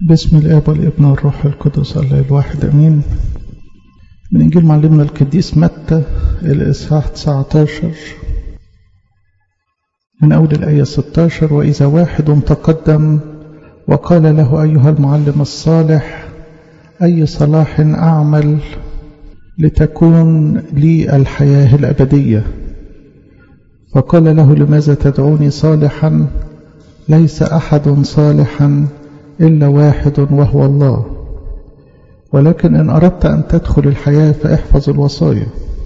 باسم الاب والابن والروح القدس الله الواحد امين من انجيل معلمنا القديس متى الاصحاح 19 من اول الايه 16 واذا واحد تقدم وقال له ايها المعلم الصالح اي صلاح اعمل لتكون لي الحياه الابديه فقال له لماذا تدعوني صالحا ليس احد صالحا إلا واحد وهو الله ولكن إن أردت أن تدخل الحياة فاحفظ الوصايا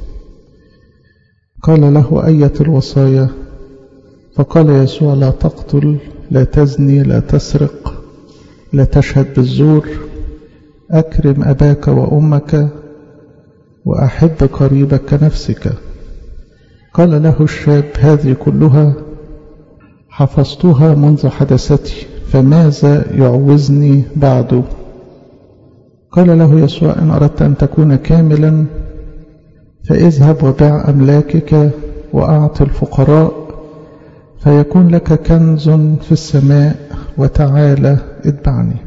قال له أية الوصايا فقال يسوع لا تقتل لا تزني لا تسرق لا تشهد بالزور أكرم أباك وأمك وأحب قريبك كنفسك قال له الشاب هذه كلها حفظتها منذ حدثتي فماذا يعوزني بعد قال له يسوع إن أردت أن تكون كاملا فاذهب وبع أملاكك وأعط الفقراء فيكون لك كنز في السماء وتعالى اتبعني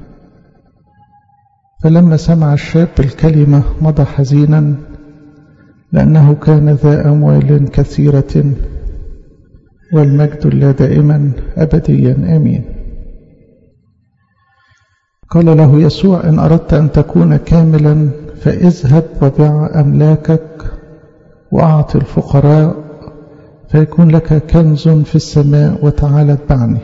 فلما سمع الشاب الكلمة مضى حزينا لأنه كان ذا أموال كثيرة والمجد لا دائما أبديا آمين قال له يسوع إن أردت أن تكون كاملا فاذهب وبع أملاكك وأعط الفقراء فيكون لك كنز في السماء وتعالى اتبعني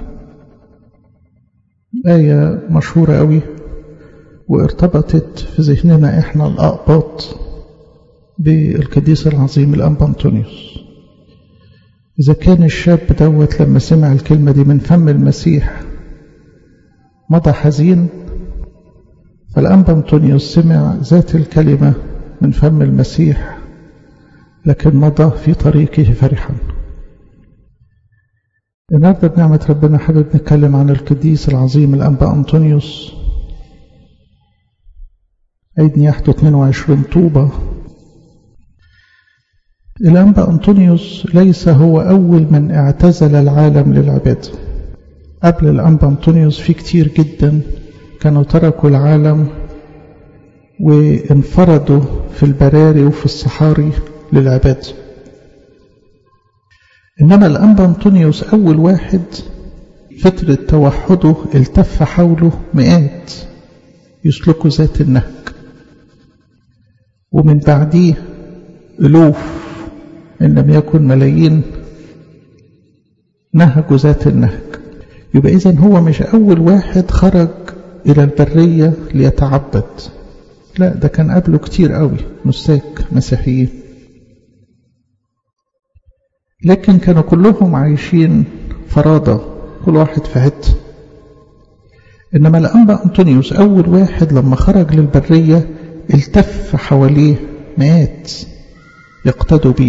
آية مشهورة أوي وارتبطت في ذهننا إحنا الأقباط بالقديس العظيم الأنبا أنطونيوس إذا كان الشاب دوت لما سمع الكلمة دي من فم المسيح مضى حزين فالأنبا أنطونيوس سمع ذات الكلمة من فم المسيح لكن مضى في طريقه فرحا النهارده بنعمة ربنا حابب نتكلم عن القديس العظيم الأنبا أنطونيوس عيد نياحته 22 طوبة الأنبا أنطونيوس ليس هو أول من اعتزل العالم للعبادة قبل الأنبا أنطونيوس في كتير جدا كانوا تركوا العالم وانفردوا في البراري وفي الصحاري للعبادة إنما الأنبا أنطونيوس أول واحد فترة توحده التف حوله مئات يسلكوا ذات النهج ومن بعديه ألوف إن لم يكن ملايين نهجوا ذات النهج يبقى إذن هو مش أول واحد خرج إلى البرية ليتعبد لا ده كان قبله كتير قوي مساك مسيحيين لكن كانوا كلهم عايشين فرادة كل واحد في حته إنما الأنبا أنطونيوس أول واحد لما خرج للبرية التف حواليه مئات يقتدوا بيه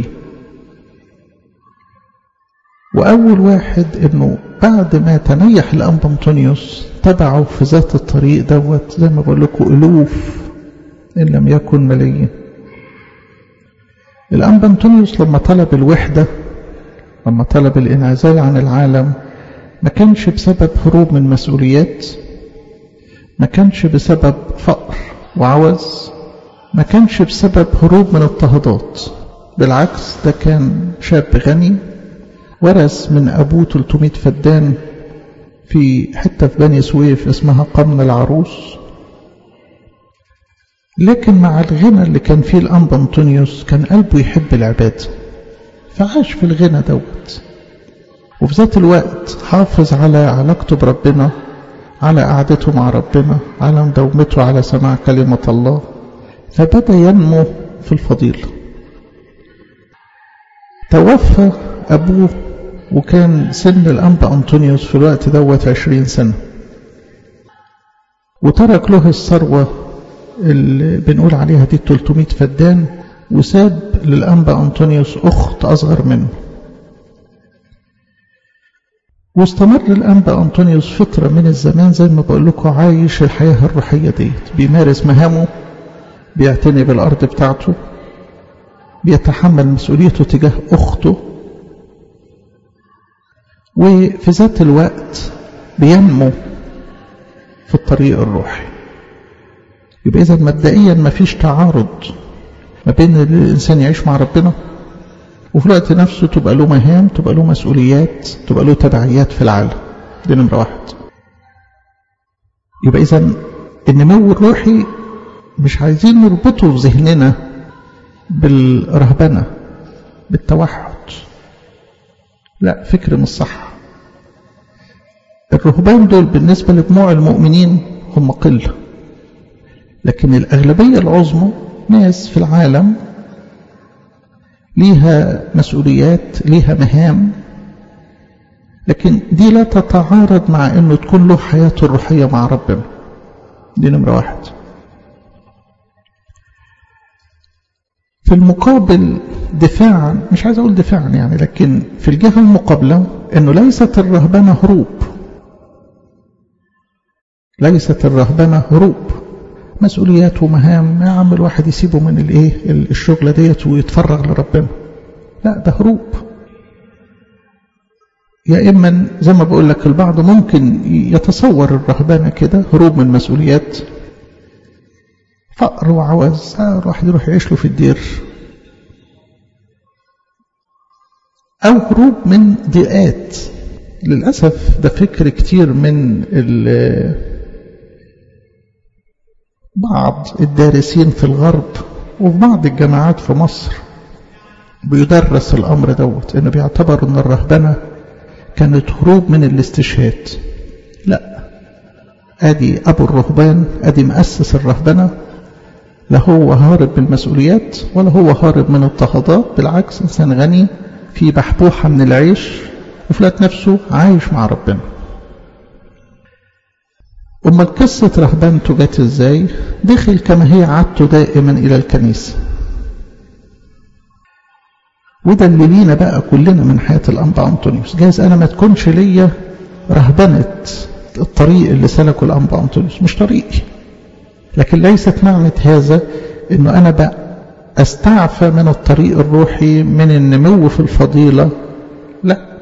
وأول واحد إنه بعد ما تنيح الأنبا أنطونيوس تبعوا في ذات الطريق دوت زي ما بقول لكم ألوف إن لم يكن ملايين الأنبا أنطونيوس لما طلب الوحدة لما طلب الانعزال عن العالم ما كانش بسبب هروب من مسؤوليات ما كانش بسبب فقر وعوز ما كانش بسبب هروب من اضطهادات بالعكس ده كان شاب غني ورث من أبوه 300 فدان في حتة في بني سويف اسمها قرن العروس لكن مع الغنى اللي كان فيه الأنبا أنطونيوس كان قلبه يحب العبادة فعاش في الغنى دوت وفي ذات الوقت حافظ على علاقته بربنا على قعدته مع ربنا على مداومته على سماع كلمة الله فبدأ ينمو في الفضيلة توفى أبوه وكان سن الأنبا أنطونيوس في الوقت دوت عشرين سنة وترك له الثروة اللي بنقول عليها دي 300 فدان وساب للأنبا أنطونيوس أخت أصغر منه واستمر الأنبا أنطونيوس فترة من الزمان زي ما بقول لكم عايش الحياة الروحية ديت بيمارس مهامه بيعتني بالأرض بتاعته بيتحمل مسؤوليته تجاه أخته وفي ذات الوقت بينمو في الطريق الروحي يبقى إذا مبدئيا ما فيش تعارض ما بين الإنسان يعيش مع ربنا وفي الوقت نفسه تبقى له مهام تبقى له مسؤوليات تبقى له تبعيات في العالم دي نمرة واحد يبقى إذا النمو الروحي مش عايزين نربطه في ذهننا بالرهبنة بالتوحد لا فكر مش صح الرهبان دول بالنسبة لجموع المؤمنين هم قلة لكن الأغلبية العظمى ناس في العالم ليها مسؤوليات ليها مهام لكن دي لا تتعارض مع انه تكون له حياته الروحية مع ربنا دي نمرة واحد في المقابل دفاعا مش عايز اقول دفاعا يعني لكن في الجهة المقابلة انه ليست الرهبنة هروب ليست الرهبنة هروب مسؤوليات ومهام يا عم الواحد يسيبه من الايه الشغله ديت ويتفرغ لربنا لا ده هروب يا اما زي ما بقول لك البعض ممكن يتصور الرهبانه كده هروب من مسؤوليات فقر وعوز الواحد يروح يعيش له في الدير او هروب من ضيقات للاسف ده فكر كتير من بعض الدارسين في الغرب وفي بعض الجامعات في مصر بيدرس الأمر دوت إنه بيعتبروا إن الرهبنة كانت هروب من الاستشهاد لا أدي أبو الرهبان أدي مؤسس الرهبنة لا هو هارب من المسؤوليات ولا هو هارب من اضطهادات بالعكس إنسان غني في بحبوحة من العيش وفلات نفسه عايش مع ربنا أمال قصة رهبانته جت ازاي دخل كما هي عادته دائما إلى الكنيسة وده اللي لينا بقى كلنا من حياة الأنبا أنطونيوس جايز أنا ما تكونش ليا رهبنة الطريق اللي سلكه الأنبا أنطونيوس مش طريقي لكن ليست معنى هذا أنه أنا بقى أستعفى من الطريق الروحي من النمو في الفضيلة لا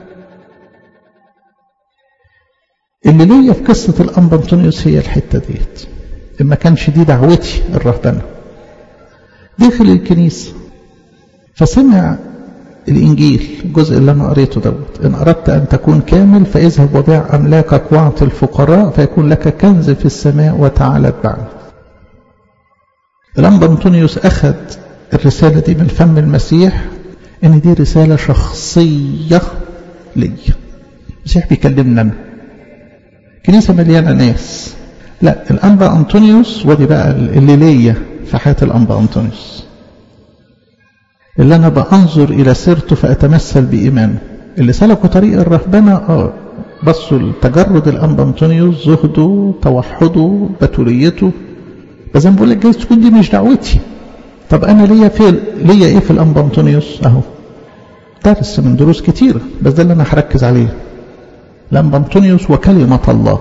اللي ليا في قصة الأنبا أنطونيوس هي الحتة ديت ما كانش دي دعوتي الرهبنة دخل الكنيسة فسمع الإنجيل الجزء اللي أنا قريته دوت إن أردت أن تكون كامل فاذهب وبيع أملاكك واعط الفقراء فيكون لك كنز في السماء وتعالى اتبعني الأنبا أنطونيوس أخذ الرسالة دي من فم المسيح إن دي رسالة شخصية لي المسيح بيكلمنا أنا كنيسة مليانة ناس لا الأنبا أنطونيوس ودي بقى اللي ليا في حياة الأنبا أنطونيوس اللي أنا بأنظر إلى سيرته فأتمثل بإيمانه اللي سلكوا طريق الرهبنة آه بصوا لتجرد الأنبا أنطونيوس زهده توحده بتوليته بس زي ما بقول لك جايز تكون دي مش دعوتي طب أنا ليا في ليا إيه في الأنبا أنطونيوس أهو درس من دروس كتيرة بس ده اللي أنا هركز عليه لما أنطونيوس وكلمة الله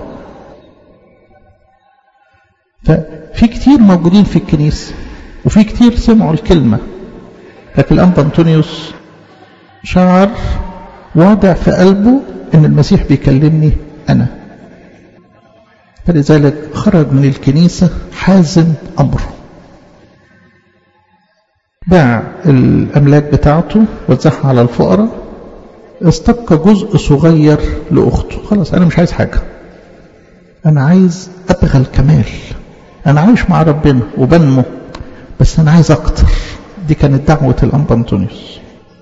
ففي كتير موجودين في الكنيسة وفي كتير سمعوا الكلمة لكن الأنبا أنطونيوس شعر واضع في قلبه أن المسيح بيكلمني أنا فلذلك خرج من الكنيسة حازم أمره باع الأملاك بتاعته وزعها على الفقراء استبقى جزء صغير لأخته خلاص أنا مش عايز حاجة أنا عايز أبغى الكمال أنا عايش مع ربنا وبنمو بس أنا عايز أكتر دي كانت دعوة الأنبا أنطونيوس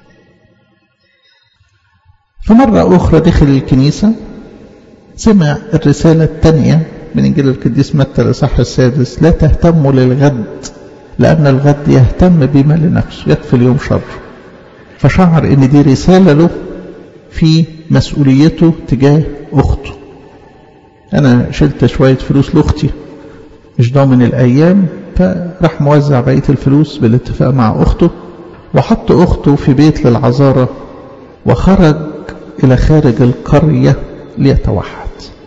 فمرة أخرى دخل الكنيسة سمع الرسالة الثانية من إنجيل القديس متى الإصحاح السادس لا تهتموا للغد لأن الغد يهتم بما لنفسه يكفي اليوم شر فشعر إن دي رسالة له في مسؤوليته تجاه أخته أنا شلت شوية فلوس لأختي مش ضامن الأيام فراح موزع بقية الفلوس بالاتفاق مع أخته وحط أخته في بيت للعذارة وخرج إلى خارج القرية ليتوحد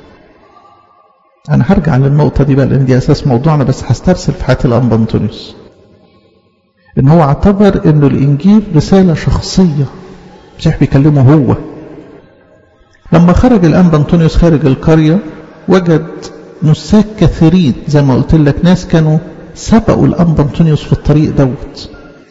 أنا هرجع للنقطة دي بقى لأن دي أساس موضوعنا بس هسترسل في حياة الأنبا أنطونيوس إن هو اعتبر إنه الإنجيل رسالة شخصية المسيح بيكلمه هو لما خرج الأنبا أنطونيوس خارج القرية وجد نساك كثيرين زي ما قلت لك ناس كانوا سبقوا الأنبا أنطونيوس في الطريق دوت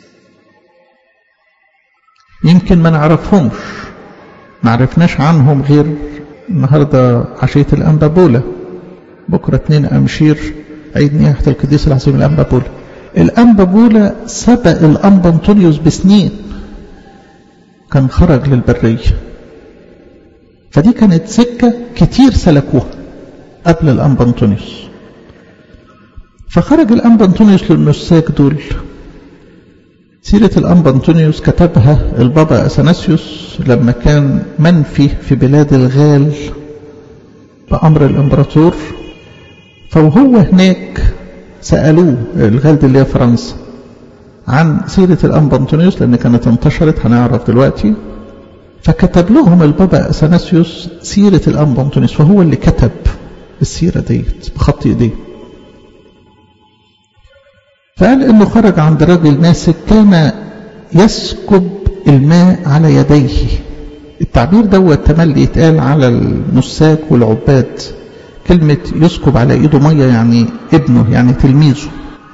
يمكن ما نعرفهمش ما عرفناش عنهم غير النهاردة عشية الأنبا بولا بكرة اتنين أمشير عيد نياحة القديس العظيم الأنبا بولا الأنبا بولا سبق الأنبا أنطونيوس بسنين كان خرج للبرية فدي كانت سكة كتير سلكوها قبل الأنبا أنطونيوس فخرج الأنبا أنطونيوس للنساك دول سيرة الأنبا أنطونيوس كتبها البابا أثناسيوس لما كان منفي في بلاد الغال بأمر الإمبراطور فوهو هناك سألوه الغال دي اللي هي فرنسا عن سيرة الأنبا أنطونيوس لأن كانت انتشرت هنعرف دلوقتي فكتب لهم البابا أثناسيوس سيرة الأنبا أنطونيوس فهو اللي كتب السيرة ديت بخط إيديه فقال انه خرج عند رجل ناسك كان يسكب الماء على يديه التعبير دوت تملي يتقال على النساك والعباد كلمة يسكب على ايده مية يعني ابنه يعني تلميذه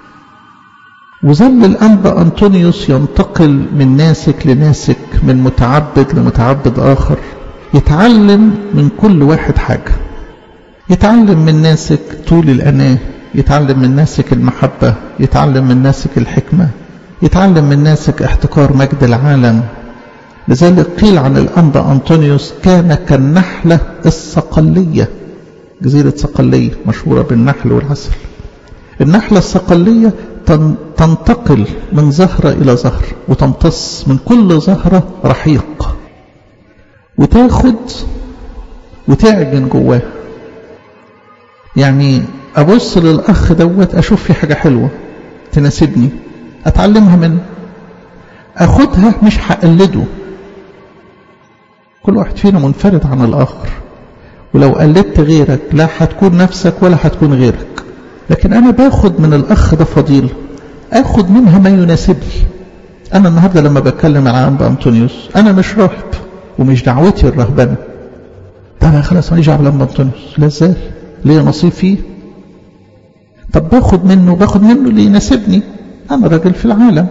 وظل الأنبا أنطونيوس ينتقل من ناسك لناسك من متعبد لمتعبد آخر يتعلم من كل واحد حاجة يتعلم من ناسك طول الأناه يتعلم من ناسك المحبة يتعلم من ناسك الحكمة يتعلم من ناسك احتكار مجد العالم لذلك قيل عن الأنبا أنطونيوس كان كالنحلة الصقلية جزيرة صقلية مشهورة بالنحل والعسل النحلة الصقلية تنتقل من زهرة إلى زهر وتمتص من كل زهرة رحيق وتاخد وتعجن جواه يعني أبص للأخ دوت أشوف في حاجة حلوة تناسبني أتعلمها منه أخدها مش هقلده كل واحد فينا منفرد عن الآخر ولو قلدت غيرك لا هتكون نفسك ولا هتكون غيرك لكن أنا باخد من الأخ ده فضيلة أخد منها ما يناسبني أنا النهاردة لما بتكلم على أنبا أنطونيوس أنا مش راهب ومش دعوتي الرهبنة ده أنا خلاص ماليش دعوة بأنبا أنطونيوس لا إزاي ليه نصيب فيه طب باخد منه باخد منه اللي يناسبني أنا راجل في العالم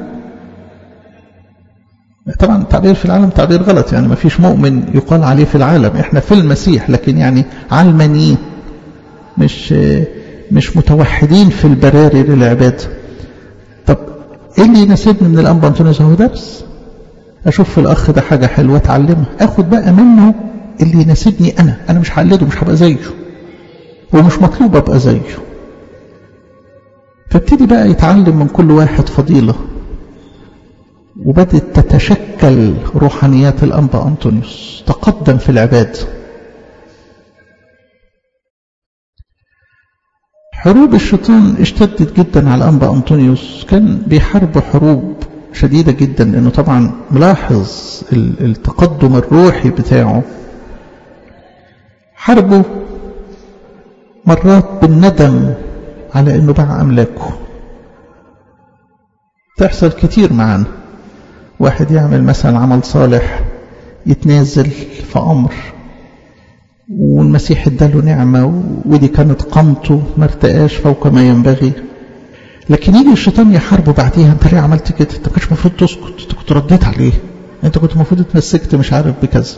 طبعا تعبير في العالم تعبير غلط يعني ما فيش مؤمن يقال عليه في العالم احنا في المسيح لكن يعني علمانيين مش مش متوحدين في البراري للعبادة طب ايه اللي يناسبني من الانبا انطونيوس هو درس اشوف في الاخ ده حاجة حلوة اتعلمها اخد بقى منه اللي يناسبني انا انا مش هقلده مش هبقى زيه ومش مطلوب ابقى زيه فابتدي بقى يتعلم من كل واحد فضيلة وبدت تتشكل روحانيات الأنبا أنطونيوس تقدم في العبادة حروب الشيطان اشتدت جدا على الأنبا أنطونيوس كان بيحارب حروب شديدة جدا لأنه طبعا ملاحظ التقدم الروحي بتاعه حاربه مرات بالندم على أنه باع أملاكه تحصل كتير معانا واحد يعمل مثلا عمل صالح يتنازل في أمر والمسيح اداله نعمة ودي كانت قامته ما ارتقاش فوق ما ينبغي لكن يجي الشيطان يحاربه بعديها انت ليه عملت كده انت كنتش المفروض تسكت انت كنت رديت عليه انت كنت المفروض اتمسكت مش عارف بكذا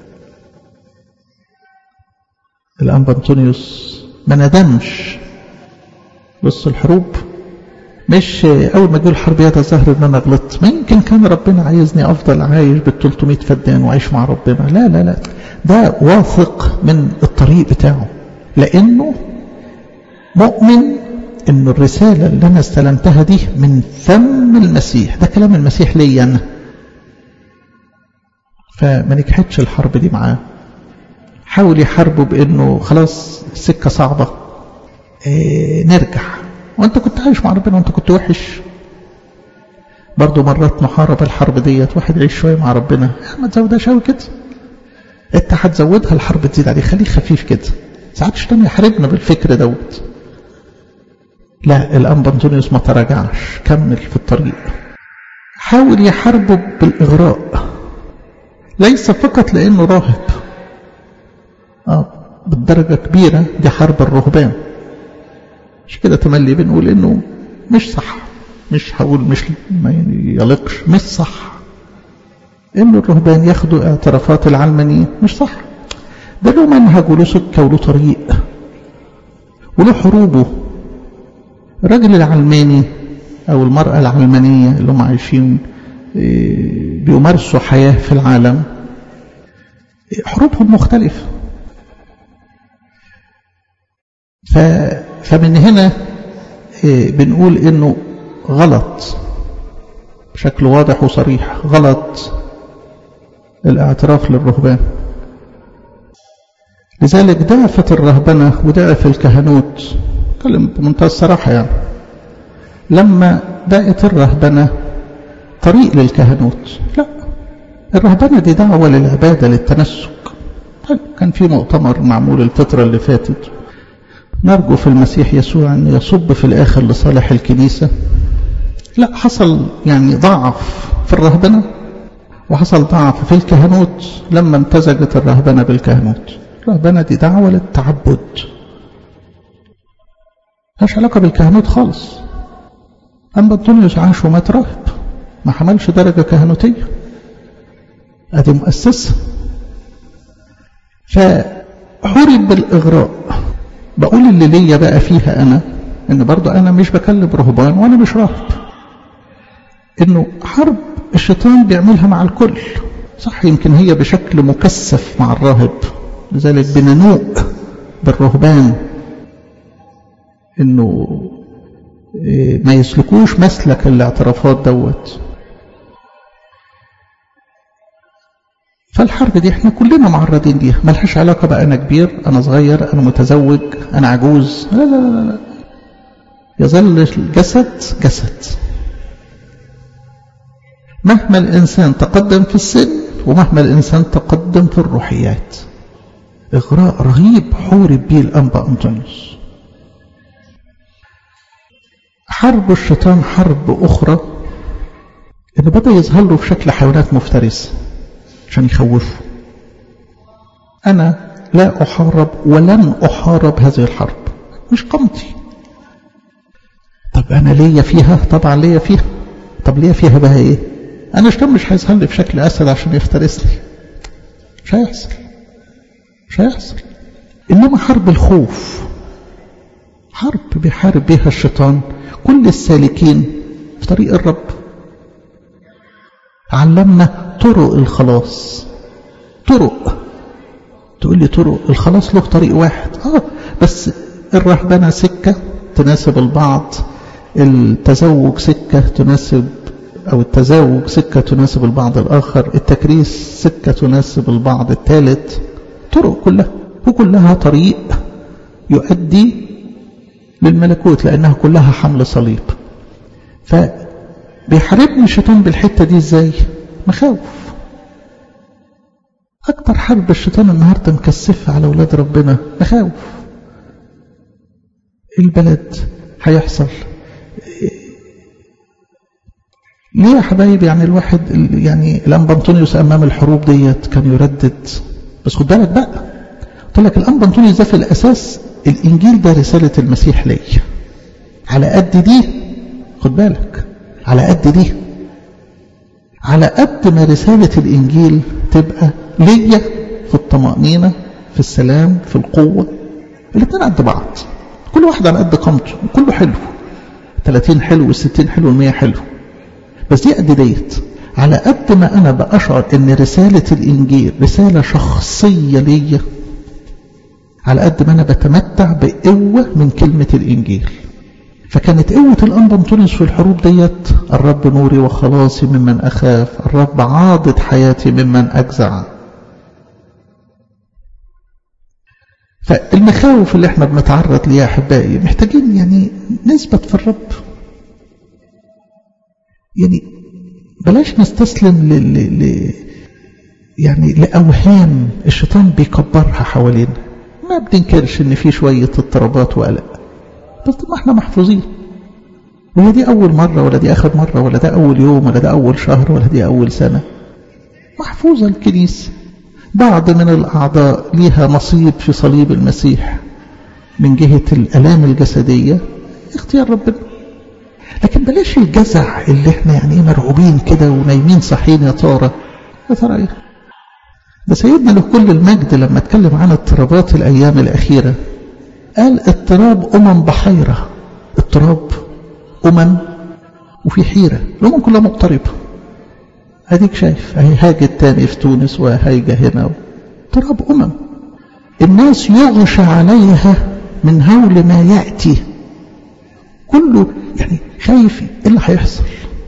الانبا انطونيوس ما ندمش بص الحروب مش اول ما جه الحرب يتظاهر ان انا غلطت ما يمكن كان ربنا عايزني افضل عايش بال 300 فدان وعايش مع ربنا لا لا لا ده واثق من الطريق بتاعه لانه مؤمن ان الرساله اللي انا استلمتها دي من فم المسيح ده كلام المسيح ليا انا فما نجحتش الحرب دي معاه حاول يحاربه بانه خلاص السكه صعبه إيه نرجع وانت كنت عايش مع ربنا وانت كنت وحش برضه مرات نحارب الحرب ديت واحد يعيش شويه مع ربنا ما تزودهاش قوي كده انت هتزودها الحرب تزيد عليه خليه خفيف كده ساعات الشيطان يحاربنا بالفكر دوت لا الانبا انطونيوس ما تراجعش كمل في الطريق حاول يحاربه بالاغراء ليس فقط لانه راهب اه بالدرجه كبيره دي حرب الرهبان مش كده تملي بنقول انه مش صح مش هقول مش ما يليقش مش صح انه الرهبان ياخدوا اعترافات العلمانيين مش صح ده له منهج وله سكه وله طريق وله حروبه الراجل العلماني او المراه العلمانيه اللي هم عايشين بيمارسوا حياه في العالم حروبهم مختلفه ف فمن هنا بنقول انه غلط بشكل واضح وصريح غلط الاعتراف للرهبان لذلك ضعفت الرهبنة وضعف الكهنوت اتكلم بمنتهى الصراحة يعني لما بقت الرهبنة طريق للكهنوت لا الرهبنة دي دعوة للعبادة للتنسك كان في مؤتمر معمول الفترة اللي فاتت نرجو في المسيح يسوع أن يصب في الآخر لصالح الكنيسة لا حصل يعني ضعف في الرهبنة وحصل ضعف في الكهنوت لما امتزجت الرهبنة بالكهنوت الرهبنة دي دعوة للتعبد ملهاش علاقة بالكهنوت خالص أما أنطونيوس عاش ومات راهب ما حملش درجة كهنوتية أدي مؤسسة فحرب بالإغراء بقول اللي ليا بقى فيها أنا إن برضو أنا مش بكلم رهبان وأنا مش راهب إنه حرب الشيطان بيعملها مع الكل صح يمكن هي بشكل مكثف مع الراهب لذلك بننوء بالرهبان إنه ما يسلكوش مسلك الاعترافات دوت فالحرب دي احنا كلنا معرضين ليها ملهاش علاقة بقى أنا كبير أنا صغير أنا متزوج أنا عجوز لا لا لا لا يظل الجسد جسد مهما الإنسان تقدم في السن ومهما الإنسان تقدم في الروحيات إغراء رهيب حورب به الأنبا أنطونيوس حرب الشيطان حرب أخرى إنه بدأ يظهر له في شكل حيوانات مفترسة عشان يخوفه أنا لا أحارب ولن أحارب هذه الحرب مش قمتي طب أنا ليا فيها طبعا ليا فيها طب ليا فيها بقى إيه أنا الشيطان مش هيظهر لي في شكل أسد عشان يفترسني مش هيحصل مش هيحصل إنما حرب الخوف حرب بيحارب بها الشيطان كل السالكين في طريق الرب علمنا طرق الخلاص طرق تقول لي طرق الخلاص له طريق واحد اه بس الرهبنه سكه تناسب البعض التزوج سكه تناسب او التزاوج سكه تناسب البعض الاخر التكريس سكه تناسب البعض الثالث طرق كلها وكلها طريق يؤدي للملكوت لانها كلها حمل صليب فبيحاربني الشيطان بالحته دي ازاي مخاوف أكتر حرب الشيطان النهاردة مكثفة على أولاد ربنا مخاوف البلد هيحصل ليه يا حبايب يعني الواحد يعني الأنبا أنطونيوس أمام الحروب ديت كان يردد بس خد بالك بقى قلت لك الأنبا أنطونيوس ده في الأساس الإنجيل ده رسالة المسيح لي على قد دي خد بالك على قد دي على قد ما رسالة الإنجيل تبقى ليا في الطمأنينة في السلام في القوة الاثنين قد بعض كل واحد على قد قامته كله حلو 30 حلو وال60 حلو وال100 حلو بس دي قد ديت على قد ما أنا بأشعر إن رسالة الإنجيل رسالة شخصية ليا على قد ما أنا بتمتع بقوة من كلمة الإنجيل فكانت قوة الأنبا أنطونيوس في الحروب ديت الرب نوري وخلاصي ممن أخاف الرب عاضد حياتي ممن أجزع فالمخاوف اللي احنا بنتعرض ليها أحبائي محتاجين يعني نثبت في الرب يعني بلاش نستسلم ل... ل... ل... يعني لأوهام الشيطان بيكبرها حوالينا ما بننكرش ان في شوية اضطرابات وقلق بس ما احنا محفوظين وهي دي أول مرة ولا دي آخر مرة ولا ده أول يوم ولا ده أول شهر ولا دي أول سنة محفوظة الكنيسة بعض من الأعضاء ليها نصيب في صليب المسيح من جهة الألام الجسدية اختيار ربنا لكن بلاش الجزع اللي احنا يعني ايه مرعوبين كده ونايمين صاحيين يا ترى يا ترى ايه ده سيدنا له كل المجد لما اتكلم عن اضطرابات الايام الاخيره قال اضطراب امم بحيره اضطراب امم وفي حيره الامم كلها مضطربه اديك شايف اهي هاجت تاني في تونس وهايجه هنا اضطراب امم الناس يغشى عليها من هول ما ياتي كله يعني خايف ايه اللي هيحصل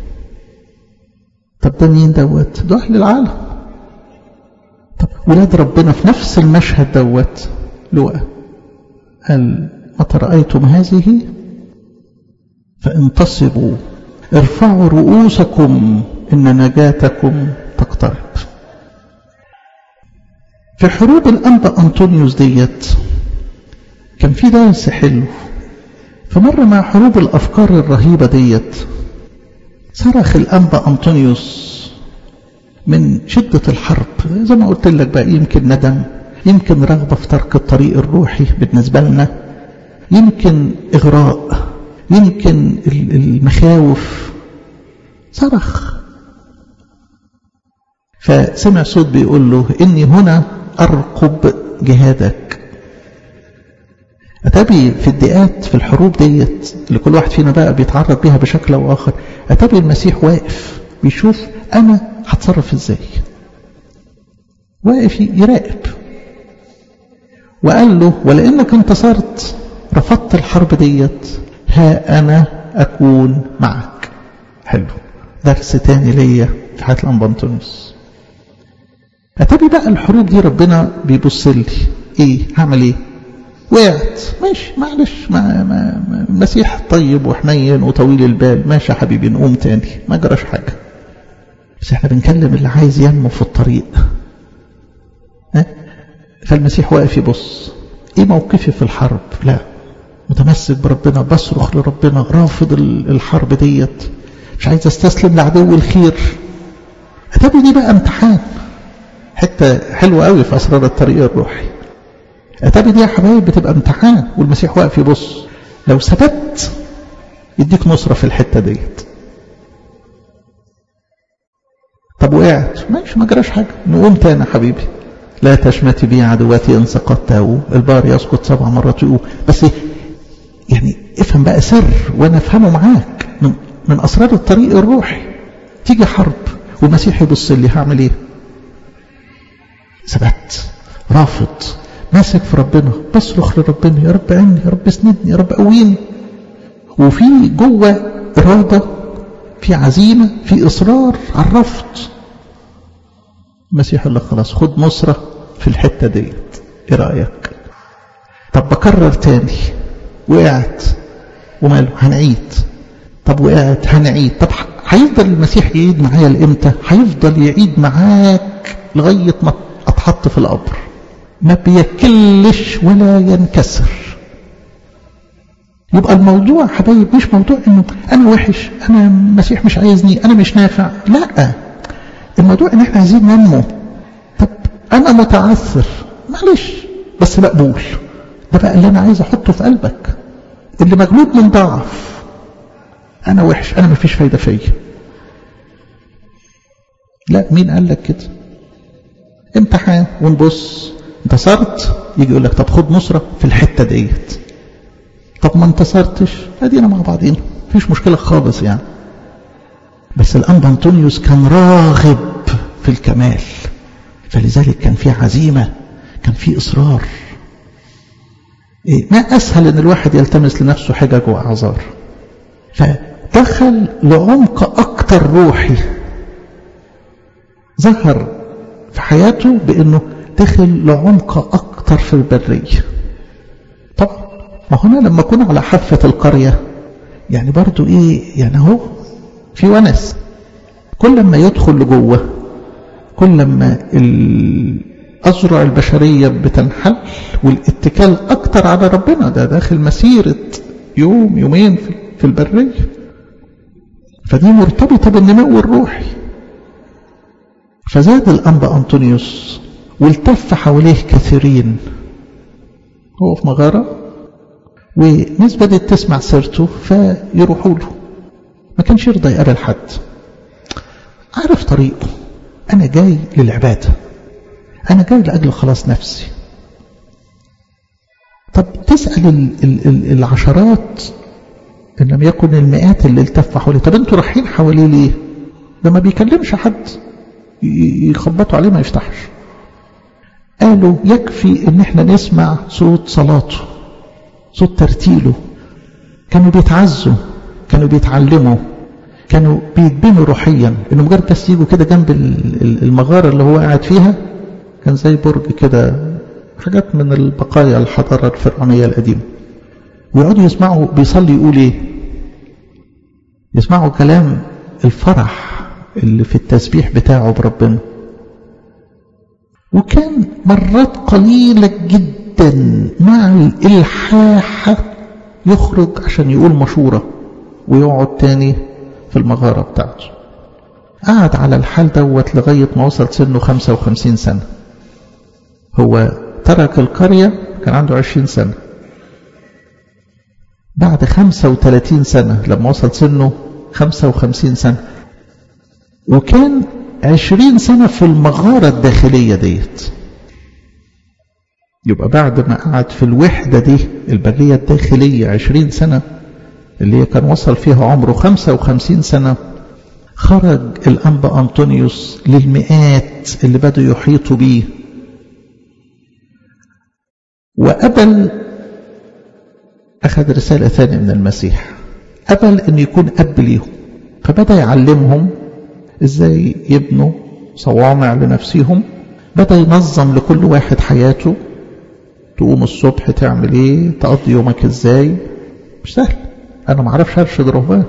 طب ده مين دوت ده اهل العالم طب ولاد ربنا في نفس المشهد دوت لقى قال متى رأيتم هذه فانتصبوا ارفعوا رؤوسكم إن نجاتكم تقترب في حروب الأنبا أنطونيوس ديت كان في درس حلو فمر مع حروب الأفكار الرهيبة ديت صرخ الأنبا أنطونيوس من شدة الحرب زي ما قلت لك بقى يمكن ندم يمكن رغبة في ترك الطريق الروحي بالنسبة لنا يمكن إغراء يمكن المخاوف صرخ فسمع صوت بيقول له إني هنا أرقب جهادك أتابي في الدقات في الحروب ديت اللي كل واحد فينا بقى بيتعرض بيها بشكل أو آخر أتابي المسيح واقف بيشوف أنا هتصرف إزاي واقف يراقب وقال له ولأنك انتصرت رفضت الحرب ديت ها أنا أكون معك حلو درس تاني ليا في حياة الأنبانتونيوس أتابي بقى الحروب دي ربنا بيبص لي إيه هعمل إيه وقعت ماشي معلش ما ما ما المسيح طيب وحنين وطويل البال ماشي يا حبيبي نقوم تاني ما جراش حاجة بس احنا بنكلم اللي عايز ينمو في الطريق ها فالمسيح واقف يبص ايه موقفي في الحرب لا متمسك بربنا بصرخ لربنا رافض الحرب ديت مش عايز استسلم لعدو الخير اتابي دي بقى امتحان حته حلوه قوي في اسرار الطريق الروحي اتابي دي يا حبايب بتبقى امتحان والمسيح واقف يبص لو ثبت يديك نصره في الحته ديت طب وقعت ماشي ما جراش حاجه نقوم تاني يا حبيبي لا تشمتي بي عدواتي ان سقطت او البار يسقط سبع مرات يقوم بس يعني افهم بقى سر وانا افهمه معاك من, من اسرار الطريق الروحي تيجي حرب والمسيح يبص لي هعمل ايه ثبت رافض ماسك في ربنا بصرخ لربنا يا رب عيني يا رب اسندني يا رب قويني وفي جوه اراده في عزيمه في اصرار على الرفض المسيح قال لك خلاص خد نصره في الحته ديت ايه رايك طب بكرر تاني وقعت وماله هنعيد طب وقعت هنعيد طب هيفضل المسيح يعيد معايا لامتى هيفضل يعيد معاك لغايه ما اتحط في القبر ما بيكلش ولا ينكسر يبقى الموضوع حبايب مش موضوع انه انا وحش انا المسيح مش عايزني انا مش نافع لا الموضوع ان احنا عايزين ننمو طب انا متعثر معلش بس مقبول ده بقى اللي انا عايز احطه في قلبك اللي مغلوب من ضعف انا وحش انا مفيش فايده فيا لا مين قال لك كده امتحان ونبص انتصرت يجي يقول لك طب خد نصره في الحته ديت طب ما انتصرتش ادينا مع بعضينا مفيش مشكله خالص يعني بس الانبا انطونيوس كان راغب في الكمال فلذلك كان في عزيمه كان في اصرار إيه ما اسهل ان الواحد يلتمس لنفسه حجج واعذار فدخل لعمق اكتر روحي ظهر في حياته بانه دخل لعمق اكتر في البريه طبعا ما هنا لما اكون على حافه القريه يعني برضو ايه يعني اهو في ونس كل ما يدخل لجوه كل ما الأزرع البشرية بتنحل والاتكال أكتر على ربنا ده داخل مسيرة يوم يومين في البرية فدي مرتبطة بالنمو الروحي فزاد الأنبا أنطونيوس والتف حواليه كثيرين هو في مغارة وناس بدأت تسمع سيرته فيروحوا له ما كانش يرضى يقابل حد عارف طريقه أنا جاي للعبادة أنا جاي لأجل خلاص نفسي طب تسأل ال ال ال العشرات إن لم يكن المئات اللي التف حواليه طب انتوا رايحين حواليه ليه ده ما بيكلمش حد يخبطوا عليه ما يفتحش قالوا يكفي ان احنا نسمع صوت صلاته صوت ترتيله كانوا بيتعزوا كانوا بيتعلموا كانوا بيتبنوا روحيا انه مجرد بس يجوا كده جنب المغاره اللي هو قاعد فيها كان زي برج كده حاجات من البقايا الحضاره الفرعونيه القديمه ويقعدوا يسمعوا بيصلي يقول ايه يسمعوا كلام الفرح اللي في التسبيح بتاعه بربنا وكان مرات قليلة جدا مع الإلحاح يخرج عشان يقول مشورة ويقعد تاني في المغارة بتاعته قعد على الحال دوت لغاية ما وصل سنه 55 سنة هو ترك القرية كان عنده 20 سنة بعد 35 سنة لما وصل سنه 55 سنة وكان عشرين سنة في المغارة الداخلية ديت يبقى بعد ما قعد في الوحدة دي البرية الداخلية عشرين سنة اللي هي كان وصل فيها عمره خمسة وخمسين سنة خرج الأنبا أنطونيوس للمئات اللي بدوا يحيطوا بيه وقبل أخذ رسالة ثانية من المسيح قبل أن يكون أب ليهم فبدأ يعلمهم ازاي يبنوا صوامع لنفسهم بدأ ينظم لكل واحد حياته تقوم الصبح تعمل ايه تقضي يومك ازاي مش سهل انا ما اعرفش ارشد رهبان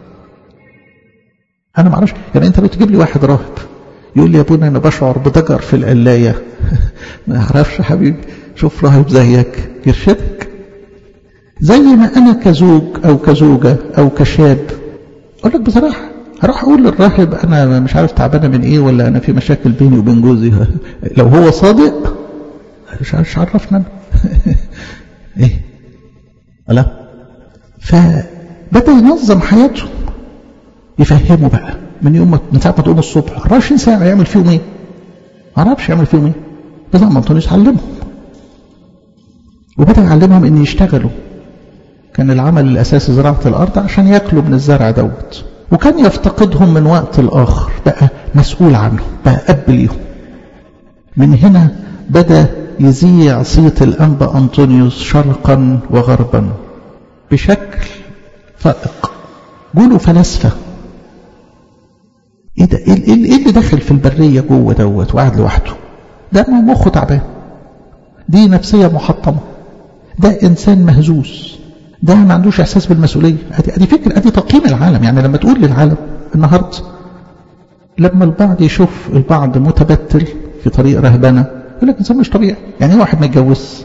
انا ما اعرفش يعني انت بتجيب لي واحد راهب يقول لي يا ابونا انا بشعر بضجر في القلايه ما اعرفش حبيبي شوف راهب زيك يرشدك زي ما انا كزوج او كزوجه او كشاب اقول لك بصراحه هروح اقول للراهب انا مش عارف تعبانه من ايه ولا انا في مشاكل بيني وبين جوزي لو هو صادق مش عارف عرفنا انا ايه لا فبدا ينظم حياته يفهمه بقى من يوم من ساعه ما تقوم الصبح 24 ساعه يعمل فيهم ايه ما اعرفش يعمل فيهم ايه بس ما انطونيوس علمهم وبدا يعلمهم ان يشتغلوا كان العمل الاساسي زراعه الارض عشان ياكلوا من الزرع دوت وكان يفتقدهم من وقت لآخر بقى مسؤول عنهم بقى أب ليهم من هنا بدأ يذيع صيت الأنبا أنطونيوس شرقا وغربا بشكل فائق قولوا فلاسفة ايه ده ايه اللي داخل في البرية جوه دوت وقاعد لوحده ده مخه تعبان دي نفسية محطمة ده إنسان مهزوز ده ما عندوش احساس بالمسؤوليه ادي ادي فكره ادي تقييم العالم يعني لما تقول للعالم النهارده لما البعض يشوف البعض متبتل في طريق رهبنه يقول لك انسان مش طبيعي يعني ايه واحد ما يتجوز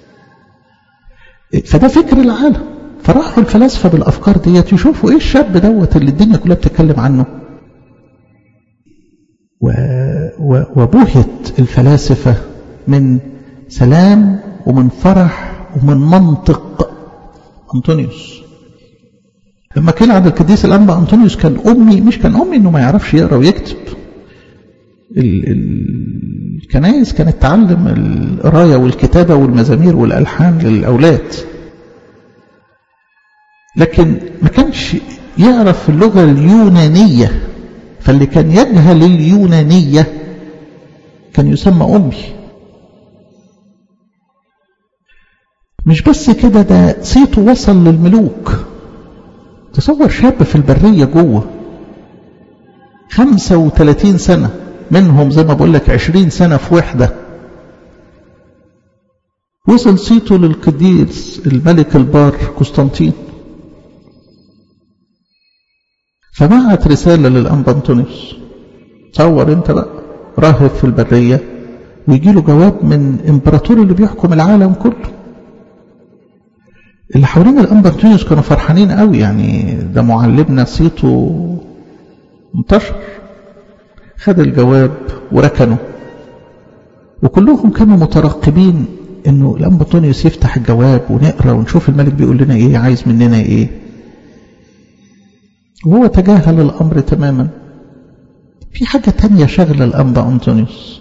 فده فكر العالم فراحوا الفلاسفه بالافكار ديت يشوفوا ايه الشاب دوت اللي الدنيا كلها بتتكلم عنه و... و... وبهت الفلاسفه من سلام ومن فرح ومن منطق أنطونيوس لما كان عند القديس الأنبا أنطونيوس كان أمي مش كان أمي إنه ما يعرفش يقرأ ويكتب ال ال الكنائس كانت تعلم القراية والكتابة والمزامير والألحان للأولاد لكن ما كانش يعرف اللغة اليونانية فاللي كان يجهل اليونانية كان يسمى أمي مش بس كده ده صيته وصل للملوك تصور شاب في البرية جوه 35 سنة منهم زي ما بقول لك 20 سنة في وحدة وصل صيته للقديس الملك البار قسطنطين فبعت رسالة للأنبا أنطونيوس تصور انت بقى راهب في البرية ويجي له جواب من امبراطور اللي بيحكم العالم كله اللي حوالين الأنبا أنطونيوس كانوا فرحانين قوي يعني ده معلمنا صيته انتشر خد الجواب وركنه وكلهم كانوا مترقبين انه الانبا انطونيوس يفتح الجواب ونقرا ونشوف الملك بيقول لنا ايه عايز مننا ايه وهو تجاهل الامر تماما في حاجه تانية شغله الانبا انطونيوس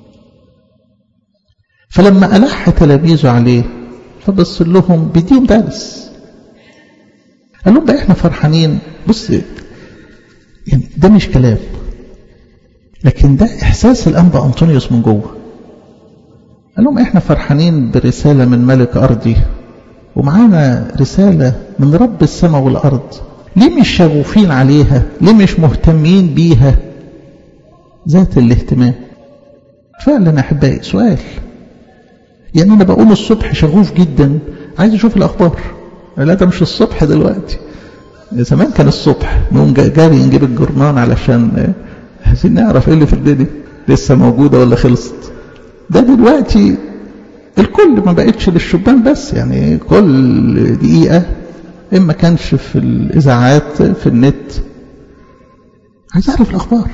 فلما الح تلاميذه عليه فبص لهم بيديهم درس قال لهم بقى احنا فرحانين بص يعني ده مش كلام لكن ده احساس الانبا انطونيوس من جوه قال لهم احنا فرحانين برسالة من ملك أرضي ومعانا رسالة من رب السماء والأرض ليه مش شغوفين عليها ليه مش مهتمين بيها ذات الاهتمام فعلا أحبائي سؤال يعني أنا بقول الصبح شغوف جدا عايز أشوف الأخبار لا ده مش الصبح دلوقتي زمان كان الصبح نقوم جاري نجيب الجرنان علشان عايزين نعرف ايه اللي في الدنيا لسه موجودة ولا خلصت ده دلوقتي الكل ما بقتش للشبان بس يعني كل دقيقة إما كانش في الإذاعات في النت عايز أعرف الأخبار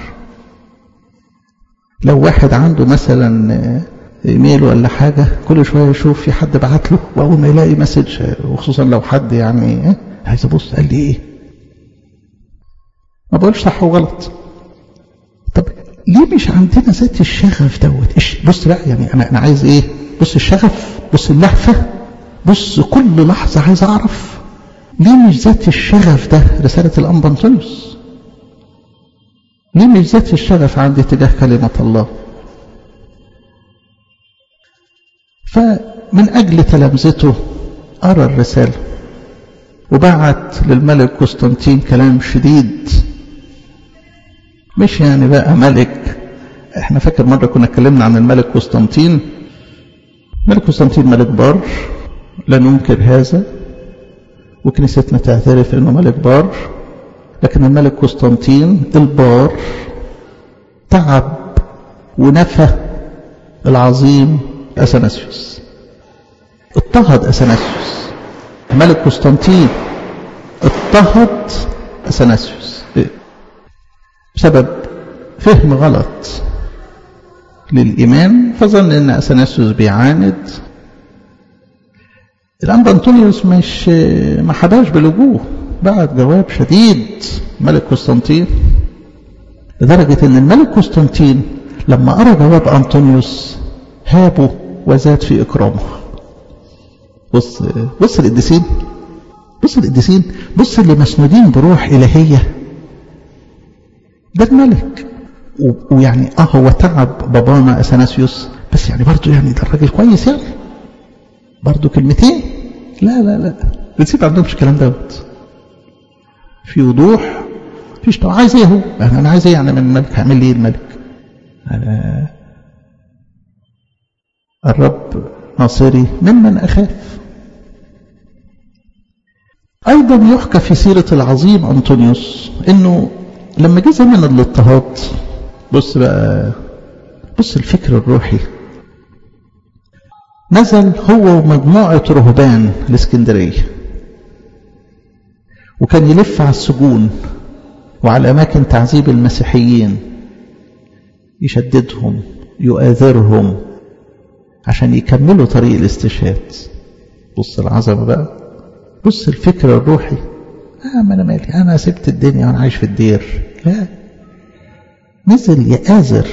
لو واحد عنده مثلا ايميل ولا حاجة كل شوية يشوف في حد بعت له وأول ما يلاقي مسج وخصوصا لو حد يعني عايز أبص قال لي إيه ما بقولش صح وغلط طب ليه مش عندنا ذات الشغف دوت بص لا يعني انا انا عايز ايه بص الشغف بص اللهفه بص كل لحظه عايز اعرف ليه مش ذات الشغف ده رساله الانبا انطونيوس ليه مش ذات الشغف عندي تجاه كلمه الله فمن اجل تلامذته ارى الرساله وبعت للملك قسطنطين كلام شديد مش يعني بقى ملك احنا فاكر مرة كنا اتكلمنا عن الملك قسطنطين ملك قسطنطين ملك بار لا ننكر هذا وكنيستنا تعترف انه ملك بار لكن الملك قسطنطين البار تعب ونفى العظيم اثناسيوس اضطهد اثناسيوس الملك قسطنطين اضطهد اثناسيوس بسبب فهم غلط للإيمان فظن أن أثناسيوس بيعاند الأنبا أنطونيوس مش ما حباش بلجوه بعت جواب شديد ملك قسطنطين لدرجة أن الملك قسطنطين لما قرأ جواب أنطونيوس هابه وزاد في إكرامه بص بص القديسين بص القديسين بص اللي مسنودين بروح إلهية ده الملك ويعني اه هو تعب بابانا اثناسيوس بس يعني برضه يعني ده الراجل كويس يعني برضه كلمتين لا لا لا القديسين ما عندهمش الكلام دوت في وضوح فيش طبعا عايز ايه هو انا عايز ايه يعني من الملك هعمل لي ايه الملك أنا الرب ناصري ممن اخاف ايضا يحكى في سيره العظيم انطونيوس انه لما جه زمن الاضطهاد بص بقى بص الفكر الروحي نزل هو ومجموعة رهبان الاسكندرية وكان يلف على السجون وعلى أماكن تعذيب المسيحيين يشددهم يؤاذرهم عشان يكملوا طريق الاستشهاد بص العظمة بقى بص الفكر الروحي آه ما أنا مالي أنا سبت الدنيا وأنا عايش في الدير لا نزل يآزر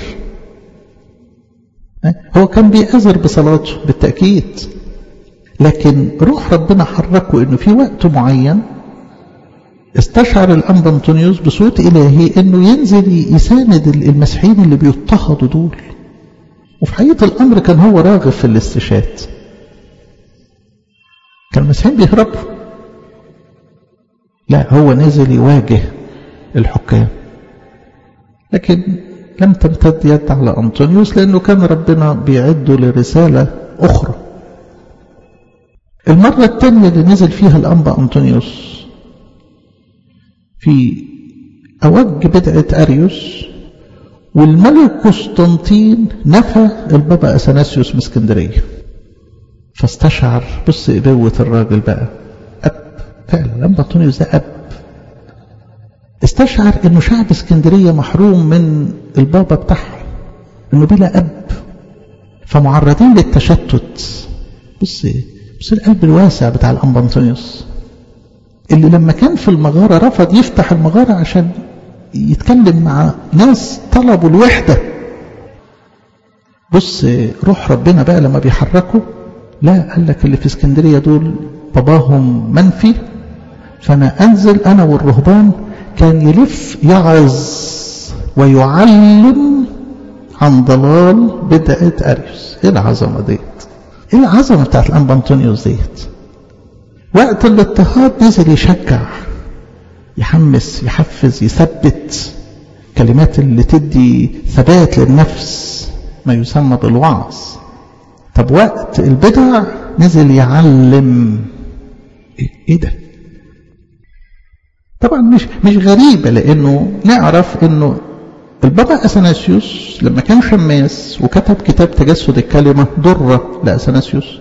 هو كان بيآزر بصلاته بالتأكيد لكن روح ربنا حركه انه في وقت معين استشعر الأنبا أنطونيوس بصوت إلهي انه ينزل يساند المسيحيين اللي بيضطهدوا دول وفي حقيقة الأمر كان هو راغب في الاستشهاد كان المسيحيين بيهربوا لا هو نزل يواجه الحكام لكن لم تمتد يد على أنطونيوس لأنه كان ربنا بيعده لرسالة أخرى المرة الثانية اللي نزل فيها الأنبا أنطونيوس في أوج بدعة أريوس والملك قسطنطين نفى البابا أثناسيوس من اسكندرية فاستشعر بص إبوة الراجل بقى أب فعلا الأنبا أنطونيوس ده أب استشعر انه شعب اسكندرية محروم من البابا بتاعهم انه بلا اب فمعرضين للتشتت بص بص القلب الواسع بتاع الأنبا أنطونيوس اللي لما كان في المغارة رفض يفتح المغارة عشان يتكلم مع ناس طلبوا الوحدة بص روح ربنا بقى لما بيحركوا لا قال لك اللي في اسكندرية دول باباهم منفي فأنا أنزل أنا والرهبان كان يلف يعظ ويعلم عن ضلال بدعة أريوس إيه العظمة ديت إيه العظمة بتاعت الأنبا أنطونيوس ديت وقت الاضطهاد نزل يشجع يحمس يحفز يثبت كلمات اللي تدي ثبات للنفس ما يسمى بالوعظ طب وقت البدع نزل يعلم ايه ده طبعا مش مش غريبة لانه نعرف انه البابا اثناسيوس لما كان شماس وكتب كتاب تجسد الكلمة ضرة لاثناسيوس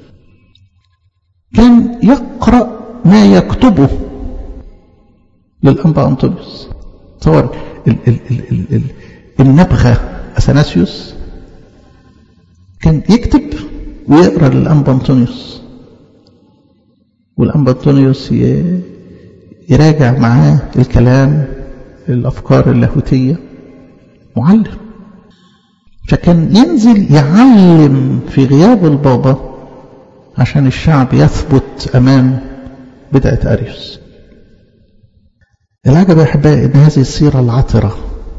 كان يقرأ ما يكتبه للأنبا أنطونيوس تصور ال ال ال ال ال النبغة أثناسيوس كان يكتب ويقرأ للأنبا أنطونيوس والأنبا أنطونيوس يراجع معاه الكلام الأفكار اللاهوتية معلم فكان ينزل يعلم في غياب البابا عشان الشعب يثبت أمام بدعة أريوس العجب يا أحبائي أن هذه السيرة العطرة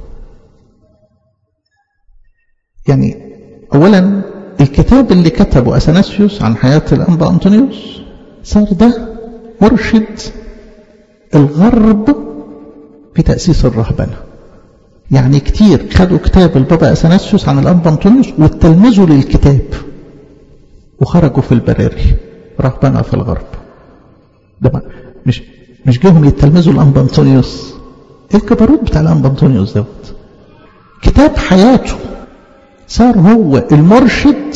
يعني أولا الكتاب اللي كتبه أثناسيوس عن حياة الأنبا أنطونيوس صار ده مرشد الغرب في تأسيس الرهبنة يعني كتير خدوا كتاب البابا أثناسيوس عن الأنبا أنطونيوس واتلمذوا للكتاب وخرجوا في البراري رهبنة في الغرب ده مش مش جيهم يتلمذوا الأنبا أنطونيوس ايه الكبروت بتاع الأنبا أنطونيوس دوت كتاب حياته صار هو المرشد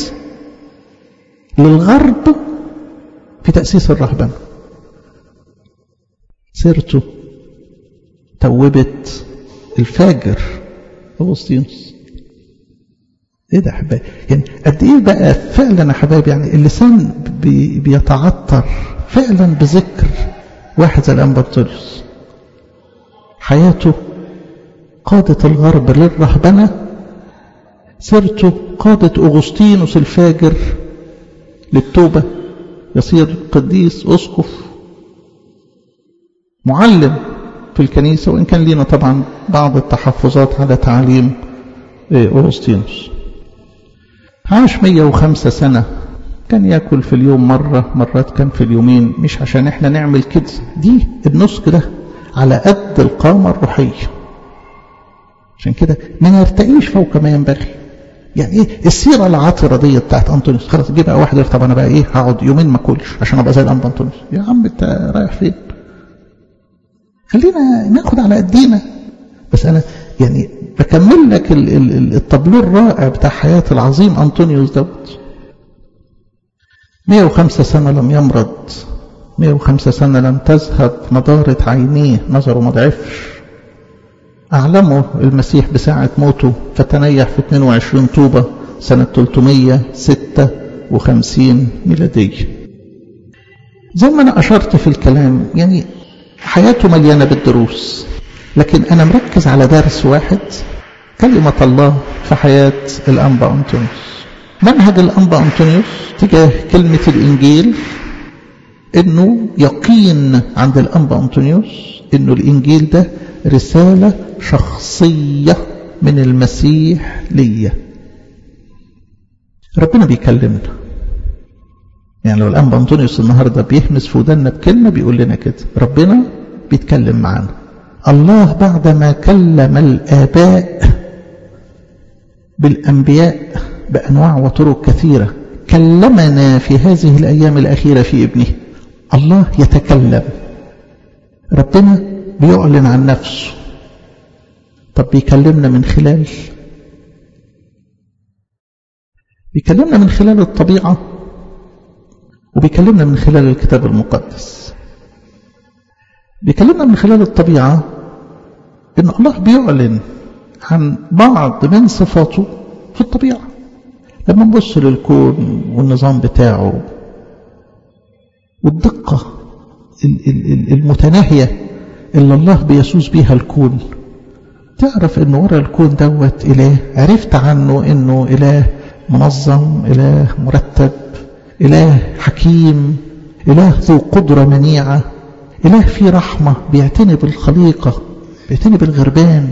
للغرب في تأسيس الرهبنة سيرته توبت الفاجر أغسطينوس ايه ده يا حبايبي يعني قد ايه بقى فعلا يا حبايبي يعني اللسان بي بيتعطر فعلا بذكر واحد زي الانبا بطوليوس حياته قادت الغرب للرهبنه سيرته قادت اغسطينوس الفاجر للتوبه يصير قديس اسقف معلم في الكنيسه وان كان لينا طبعا بعض التحفظات على تعليم اغسطينوس عاش 105 سنة كان ياكل في اليوم مرة مرات كان في اليومين مش عشان احنا نعمل كده دي النسك ده على قد القامة الروحية عشان كده ما نرتقيش فوق ما ينبغي يعني ايه السيرة العاطرة دي بتاعت انطونيوس خلاص جه بقى واحد طب انا بقى ايه هقعد يومين ما اكلش عشان ابقى زي الانبا انطونيوس يا عم انت رايح فين خلينا ناخد على قدينا بس انا يعني بكمل لك الطابلو الرائع بتاع حياة العظيم أنطونيوس دوت 105 سنة لم يمرض 105 سنة لم تذهب نضارة عينيه نظره ما ضعفش أعلمه المسيح بساعة موته فتنيح في 22 طوبة سنة 356 ميلادية زي ما أنا أشرت في الكلام يعني حياته مليانة بالدروس لكن أنا مركز على درس واحد كلمة الله في حياة الأنبا أنطونيوس منهج الأنبا أنطونيوس تجاه كلمة الإنجيل إنه يقين عند الأنبا أنطونيوس إنه الإنجيل ده رسالة شخصية من المسيح ليا ربنا بيكلمنا يعني لو الأنبا أنطونيوس النهاردة بيهمس في ودنا بكلمة بيقول لنا كده ربنا بيتكلم معانا الله بعدما كلم الآباء بالأنبياء بأنواع وطرق كثيرة كلمنا في هذه الأيام الأخيرة في ابنه الله يتكلم ربنا بيعلن عن نفسه طب بيكلمنا من خلال بيكلمنا من خلال الطبيعة وبيكلمنا من خلال الكتاب المقدس بيكلمنا من خلال الطبيعة إن الله بيعلن عن بعض من صفاته في الطبيعة لما نبص للكون والنظام بتاعه والدقة المتناهية اللي الله بيسوس بيها الكون تعرف ان ورا الكون دوت اله عرفت عنه انه اله منظم اله مرتب اله حكيم اله ذو قدرة منيعة اله فيه رحمة بيعتني بالخليقة بيعتني بالغربان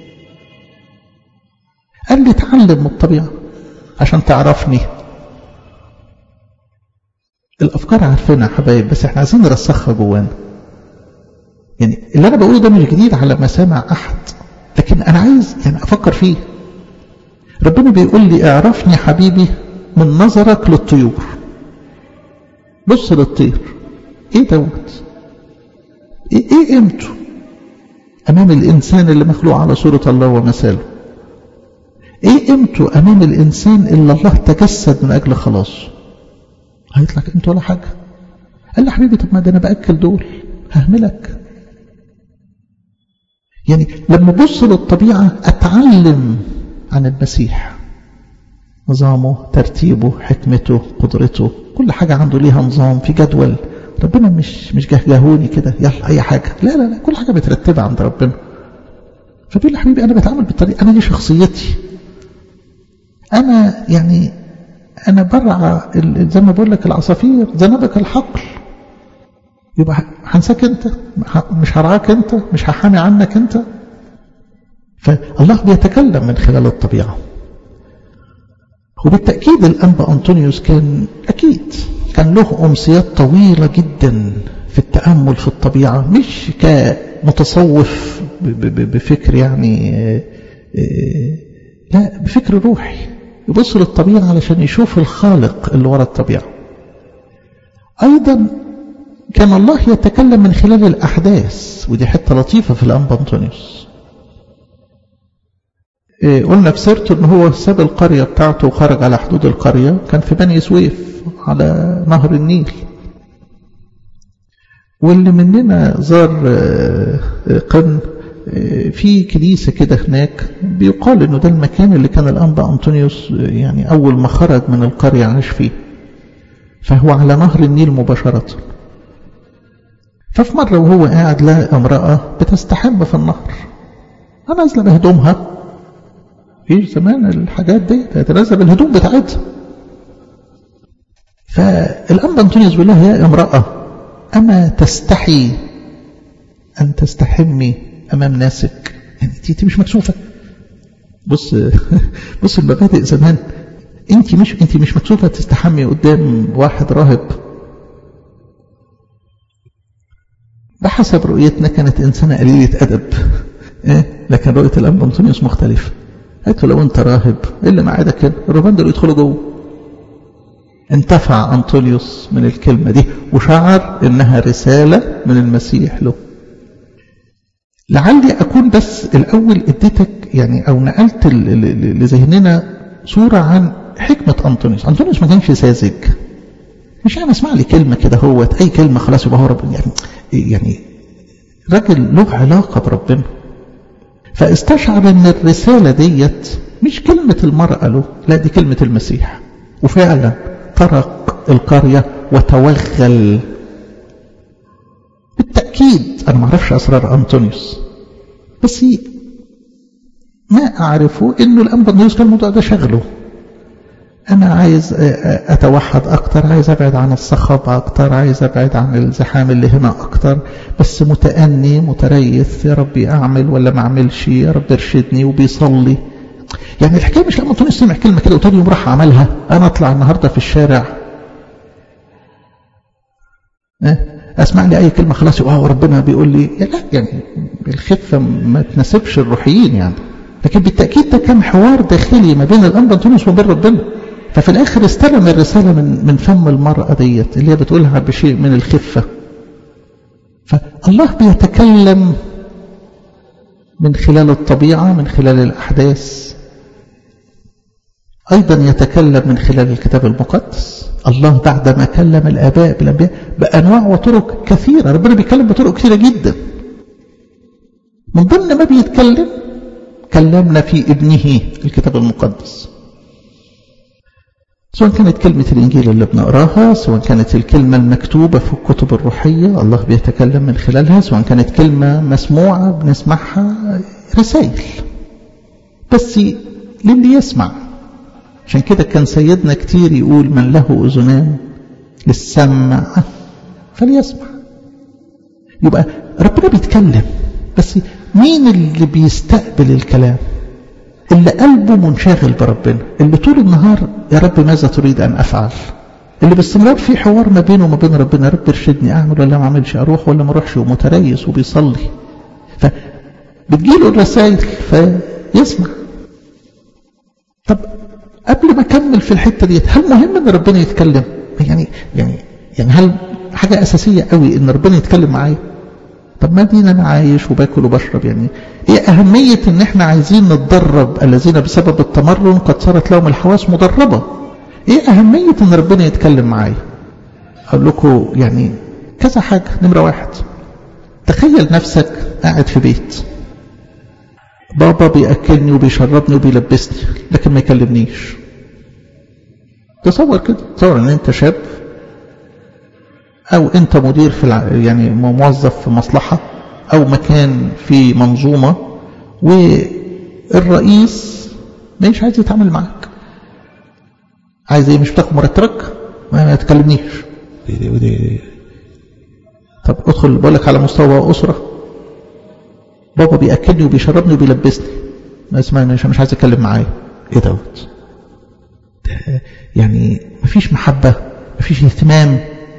قال لي تعلم من الطبيعة عشان تعرفني الافكار عارفينها يا حبايب بس احنا عايزين نرسخها جوانا يعني اللي انا بقوله ده مش جديد على مسامع احد لكن انا عايز يعني افكر فيه ربنا بيقول لي اعرفني حبيبي من نظرك للطيور بص للطير ايه دوت ايه, إيه قيمته امام الانسان اللي مخلوق على صورة الله ومثاله ايه قيمته امام الانسان اللي الله تجسد من اجل خلاصه هيطلع قيمته ولا حاجة قال لي حبيبي طب ما ده انا باكل دول ههملك يعني لما ابص للطبيعة اتعلم عن المسيح نظامه ترتيبه حكمته قدرته كل حاجة عنده ليها نظام في جدول ربنا مش مش جهجهوني كده يلا اي حاجة لا لا لا كل حاجة مترتبة عند ربنا فبيقول لي حبيبي انا بتعامل بالطريقة انا دي شخصيتي انا يعني انا برعى زي ما بقول لك العصافير ذنبك الحقل يبقى هنساك انت مش هرعاك انت مش هحامي عنك انت فالله بيتكلم من خلال الطبيعة وبالتأكيد الأنبا أنطونيوس كان أكيد كان له أمسيات طويلة جدا في التأمل في الطبيعة مش كمتصوف بفكر يعني لا بفكر روحي يبص للطبيعة علشان يشوف الخالق اللي وراء الطبيعة أيضا كان الله يتكلم من خلال الأحداث ودي حتة لطيفة في الأنبا أنطونيوس إيه قلنا في سيرته ان هو ساب القرية بتاعته وخرج على حدود القرية كان في بني سويف على نهر النيل واللي مننا زار قرن في كنيسة كده هناك بيقال انه ده المكان اللي كان الانبا انطونيوس يعني اول ما خرج من القرية عاش فيه فهو على نهر النيل مباشرة ففي مرة وهو قاعد لقى امرأة بتستحم في النهر نازلة بهدومها فيش زمان الحاجات دي تتناسب الهدوم بتاعتها فالأنبا أنطونيوس بيقول لها يا امرأة أما تستحي أن تستحمي أمام ناسك يعني أنت مش مكسوفة بص بص المبادئ زمان أنت مش أنت مش مكسوفة تستحمي قدام واحد راهب بحسب رؤيتنا كانت إنسانة قليلة أدب إيه؟ لكن رؤية الأنبا أنطونيوس مختلفة قالت له لو انت راهب ايه اللي معادك هنا الرهبان دول يدخلوا جوه انتفع انطونيوس من الكلمه دي وشعر انها رساله من المسيح له لعلي اكون بس الاول اديتك يعني او نقلت لذهننا صوره عن حكمه انطونيوس انطونيوس ما كانش ساذج مش انا اسمع لي كلمه كده هوت اي كلمه خلاص يبقى هو رب يعني يعني راجل له علاقه بربنا فاستشعر ان الرسالة ديت مش كلمة المرأة له لا دي كلمة المسيح وفعلا طرق القرية وتوغل بالتأكيد أنا ما أعرفش أسرار أنطونيوس بس ما أعرفه إنه الأنبا أنطونيوس كان الموضوع ده شغله أنا عايز أتوحد أكتر عايز أبعد عن الصخب أكتر عايز أبعد عن الزحام اللي هنا أكتر بس متأني متريث يا ربي أعمل ولا ما أعملش يا رب ارشدني وبيصلي يعني الحكاية مش لما أنطونيوس سمع كلمة كده وتاني يوم راح عملها أنا أطلع النهاردة في الشارع أسمع لي أي كلمة خلاص واو ربنا بيقول لي لا يعني الخفة ما تناسبش الروحيين يعني لكن بالتأكيد ده كان حوار داخلي ما بين الأنبا أنطونيوس وبين ربنا ففي الآخر استلم الرسالة من من فم المرأة ديت اللي هي بتقولها بشيء من الخفة فالله بيتكلم من خلال الطبيعة من خلال الأحداث أيضا يتكلم من خلال الكتاب المقدس الله بعدما كلم الآباء بالأنبياء بأنواع وطرق كثيرة ربنا بيتكلم بطرق كثيرة جدا من ضمن ما بيتكلم كلمنا في ابنه الكتاب المقدس سواء كانت كلمة الإنجيل اللي بنقراها سواء كانت الكلمة المكتوبة في الكتب الروحية الله بيتكلم من خلالها سواء كانت كلمة مسموعة بنسمعها رسائل بس للي يسمع عشان كده كان سيدنا كتير يقول من له أذنان للسمع فليسمع يبقى ربنا بيتكلم بس مين اللي بيستقبل الكلام اللي قلبه منشغل بربنا اللي طول النهار يا رب ماذا تريد أن أفعل اللي باستمرار في حوار ما بينه وما بين ربنا رب ارشدني أعمل ولا ما أعملش أروح ولا ما أروحش ومتريس وبيصلي فبتجيله الرسائل فيسمع طب قبل ما أكمل في الحتة ديت هل مهم أن ربنا يتكلم يعني يعني يعني هل حاجة أساسية قوي أن ربنا يتكلم معايا طب ما دين أنا عايش وباكل وبشرب يعني إيه أهمية أن إحنا عايزين نتدرب الذين بسبب التمرن قد صارت لهم الحواس مدربة إيه أهمية أن ربنا يتكلم معايا أقول لكم يعني كذا حاجة نمرة واحد تخيل نفسك قاعد في بيت بابا بيأكلني وبيشربني وبيلبسني لكن ما يكلمنيش تصور كده تصور ان انت شاب او انت مدير في الع... يعني موظف في مصلحة او مكان في منظومة والرئيس مش عايز يتعامل معاك عايز ايه مش بتاخد مرتبك ما تكلمنيش دي دي ودي طب ادخل بقول لك على مستوى اسره بابا بياكلني وبيشربني وبيلبسني ما اسمعني مش, مش عايز اتكلم معايا ايه دوت يعني مفيش محبه مفيش اهتمام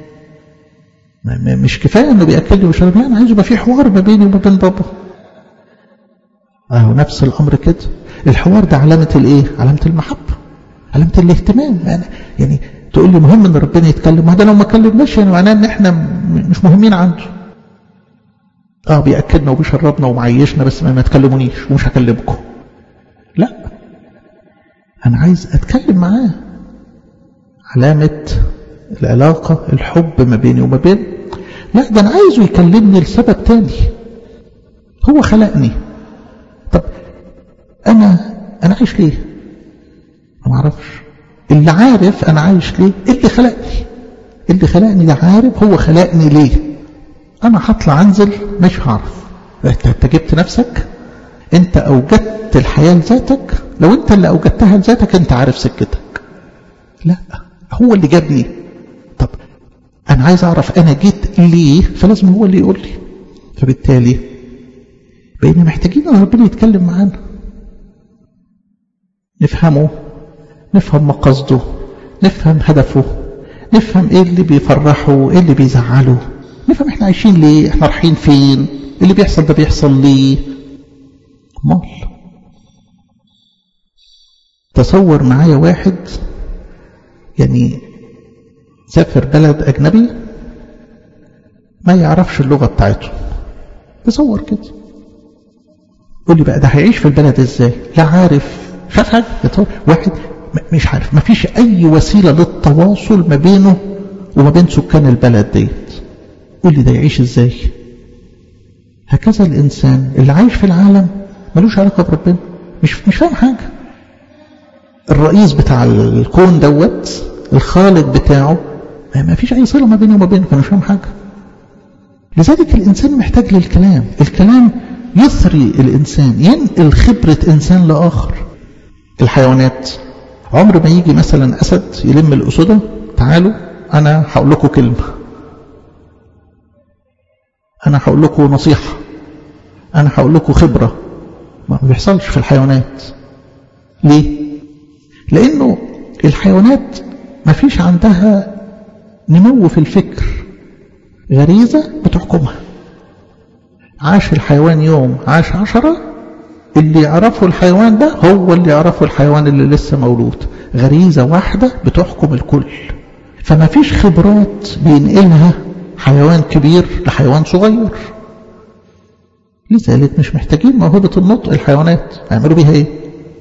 مش كفايه انه بياكلني ويشربني لا انا عايز يبقى في حوار ما بيني وما بين بابا اهو نفس الامر كده الحوار ده علامه الايه علامه المحبه علامه الاهتمام يعني, يعني تقول لي مهم ان ربنا يتكلم هذا لو ما كلمناش يعني معناه ان احنا مش مهمين عنده اه بياكلنا وبيشربنا ومعيشنا بس ما تكلمونيش ومش هكلمكم لا انا عايز اتكلم معاه علامه العلاقه الحب ما بيني وما بين لا ده انا عايزه يكلمني لسبب تاني هو خلقني طب انا انا عايش ليه ما اعرفش اللي عارف انا عايش ليه اللي خلقني اللي خلقني ده عارف هو خلقني ليه انا هطلع انزل مش هعرف انت جبت نفسك انت اوجدت الحياة لذاتك لو انت اللي اوجدتها لذاتك انت عارف سكتك لا هو اللي جابني طب انا عايز اعرف انا جيت ليه فلازم هو اللي يقول لي فبالتالي بقينا محتاجين ان ربنا يتكلم معانا نفهمه نفهم مقصده نفهم هدفه نفهم ايه اللي بيفرحه ايه اللي بيزعله نفهم احنا عايشين ليه احنا رايحين فين اللي بيحصل ده بيحصل ليه مال تصور معايا واحد يعني سافر بلد اجنبي ما يعرفش اللغة بتاعته تصور كده قول لي بقى ده هيعيش في البلد ازاي لا عارف شاف حاجة واحد مش عارف ما فيش اي وسيلة للتواصل ما بينه وما بين سكان البلد ديت قول لي ده يعيش ازاي هكذا الانسان اللي عايش في العالم ملوش علاقة بربنا مش مش فاهم حاجة الرئيس بتاع الكون دوت الخالق بتاعه ما فيش اي صلة ما بينه وما بينه فمش فاهم حاجة لذلك الانسان محتاج للكلام الكلام يثري الانسان ينقل خبرة انسان لاخر الحيوانات عمر ما يجي مثلا أسد يلم الأسودة تعالوا أنا هقول لكم كلمة أنا هقول لكم نصيحة أنا هقول لكم خبرة ما بيحصلش في الحيوانات ليه؟ لأنه الحيوانات ما فيش عندها نمو في الفكر غريزة بتحكمها عاش الحيوان يوم عاش عشرة اللي يعرفه الحيوان ده هو اللي يعرفه الحيوان اللي لسه مولود غريزة واحدة بتحكم الكل فما فيش خبرات بينقلها حيوان كبير لحيوان صغير لذلك مش محتاجين موهبة النطق الحيوانات هيعملوا بيها ايه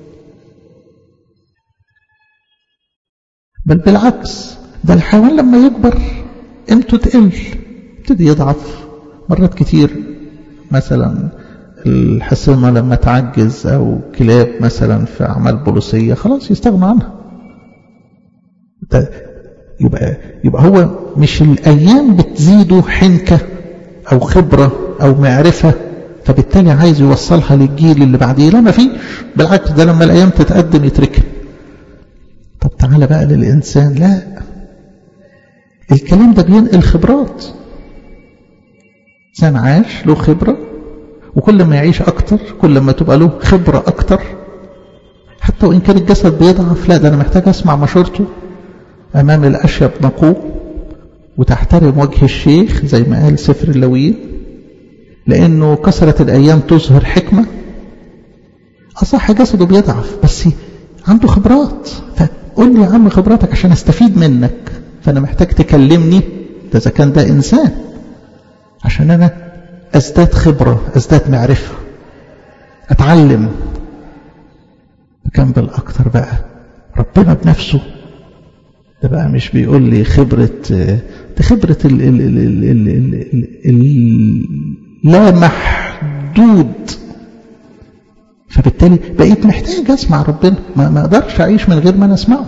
بل بالعكس ده الحيوان لما يكبر قيمته تقل يبتدي يضعف مرات كتير مثلا الحصانة لما تعجز أو كلاب مثلا في أعمال بوليسية خلاص يستغنوا عنها ده يبقى يبقى هو مش الايام بتزيده حنكه او خبره او معرفه فبالتالي عايز يوصلها للجيل اللي بعديه لا ما فيش بالعكس ده لما الايام تتقدم يتركها طب تعالى بقى للانسان لا الكلام ده بينقل خبرات انسان عاش له خبره وكل ما يعيش اكتر كل ما تبقى له خبره اكتر حتى وان كان الجسد بيضعف لا ده انا محتاج اسمع مشورته امام الاشيب نقوه وتحترم وجه الشيخ زي ما قال سفر اللويين لانه كثره الايام تظهر حكمه اصح جسده بيضعف بس عنده خبرات فقول لي يا عم خبراتك عشان استفيد منك فانا محتاج تكلمني ده اذا كان ده انسان عشان انا ازداد خبره ازداد معرفه اتعلم كان بالاكتر بقى ربنا بنفسه ده بقى مش بيقول لي خبرة ده خبرة ال ال ال ال ال ال ال لا محدود فبالتالي بقيت محتاج اسمع ربنا ما, ما اقدرش اعيش من غير ما انا اسمعه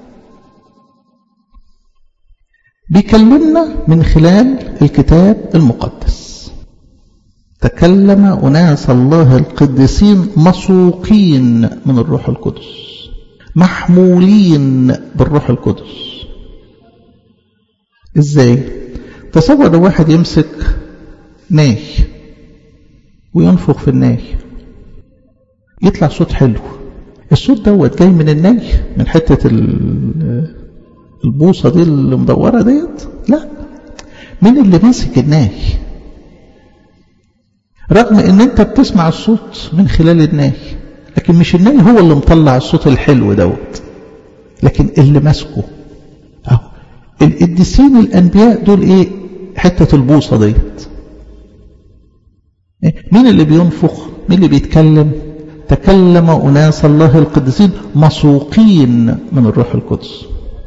بيكلمنا من خلال الكتاب المقدس تكلم أناس الله القديسين مسوقين من الروح القدس محمولين بالروح القدس ازاي تصور لو واحد يمسك ناي وينفخ في الناي يطلع صوت حلو الصوت دوت جاي من الناي من حتة البوصة دي اللي مدورة ديت لا من اللي ماسك الناي رغم ان انت بتسمع الصوت من خلال الناي لكن مش الناي هو اللي مطلع الصوت الحلو دوت لكن اللي ماسكه اهو القديسين الانبياء دول ايه حته البوصه ديت إيه؟ مين اللي بينفخ مين اللي بيتكلم تكلم اناس الله القديسين مسوقين من الروح القدس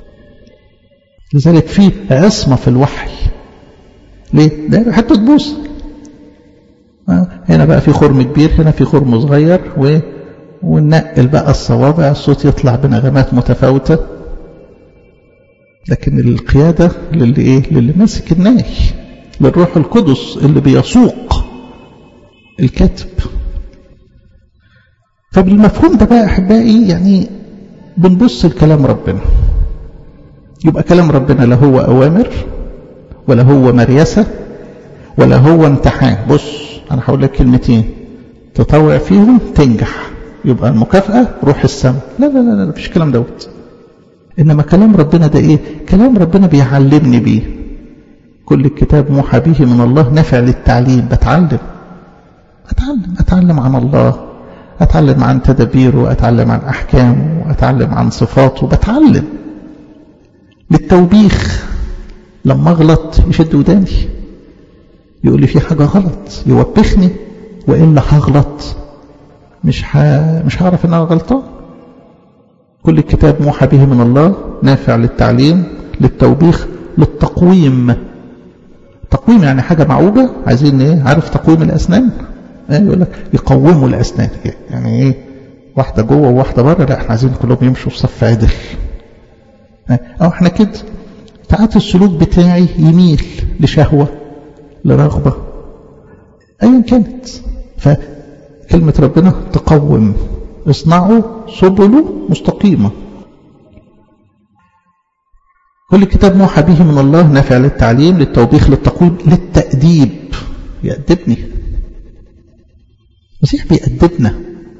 لذلك في عصمه في الوحي ليه ده حته بوصه هنا بقى في خرم كبير هنا في خرم صغير و وننقل بقى الصوابع الصوت يطلع بنغمات متفاوتة لكن القيادة للي ايه للي ماسك الناي للروح القدس اللي بيسوق الكاتب فبالمفهوم ده بقى احبائي يعني بنبص لكلام ربنا يبقى كلام ربنا لا هو اوامر ولا هو مريسة ولا هو امتحان بص انا هقول لك كلمتين تطوع فيهم تنجح يبقى المكافأة روح السماء لا لا لا لا مفيش كلام دوت إنما كلام ربنا ده إيه كلام ربنا بيعلمني بيه كل الكتاب موحى به من الله نافع للتعليم بتعلم أتعلم أتعلم عن الله أتعلم عن تدابيره أتعلم عن أحكامه أتعلم عن صفاته بتعلم للتوبيخ لما أغلط يشد وداني يقول لي في حاجة غلط يوبخني وإلا هغلط مش ح... مش هعرف ان انا غلطان كل الكتاب موحى به من الله نافع للتعليم للتوبيخ للتقويم تقويم يعني حاجة معوجة عايزين ايه عارف تقويم الاسنان ايه يقول لك يقوموا الاسنان يعني ايه واحدة جوه وواحدة بره لا احنا عايزين كلهم يمشوا في صف عدل او احنا كده ساعات السلوك بتاعي يميل لشهوة لرغبة ايا كانت ف كلمة ربنا تقوم اصنعوا سبله مستقيمة كل كتاب موحى به من الله نافع للتعليم للتوبيخ للتقويم للتأديب يأدبني المسيح بيأدبنا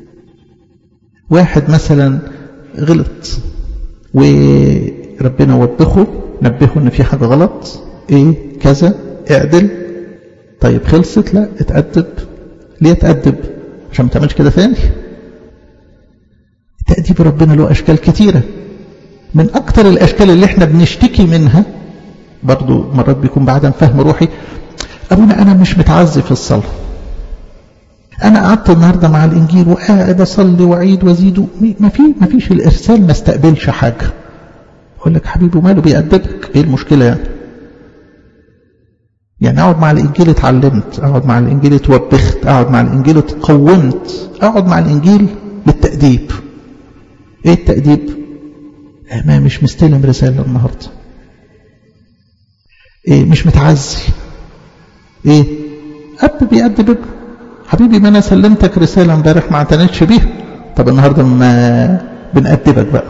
واحد مثلا غلط وربنا وبخه نبهه ان في حاجة غلط ايه كذا اعدل طيب خلصت لا اتأدب ليه اتأدب عشان ما تعملش كده ثاني تأديب ربنا له أشكال كتيرة من أكتر الأشكال اللي احنا بنشتكي منها برضو مرات بيكون بعدم فهم روحي أبونا أنا مش متعزي في الصلاة أنا قعدت النهاردة مع الإنجيل وقاعد أصلي وأعيد وأزيد ما في ما فيش الإرسال ما استقبلش حاجة أقول لك حبيبي ماله بيأدبك إيه المشكلة يعني يعني اقعد مع الانجيل اتعلمت اقعد مع الانجيل اتوبخت اقعد مع الانجيل اتقومت اقعد مع الانجيل للتأديب ايه التأديب ما مش مستلم رسالة النهاردة إيه مش متعزي إيه أب بيأدب ابنه حبيبي ما أنا سلمتك رسالة امبارح ما اعتنتش بيها طب النهاردة ما بنأدبك بقى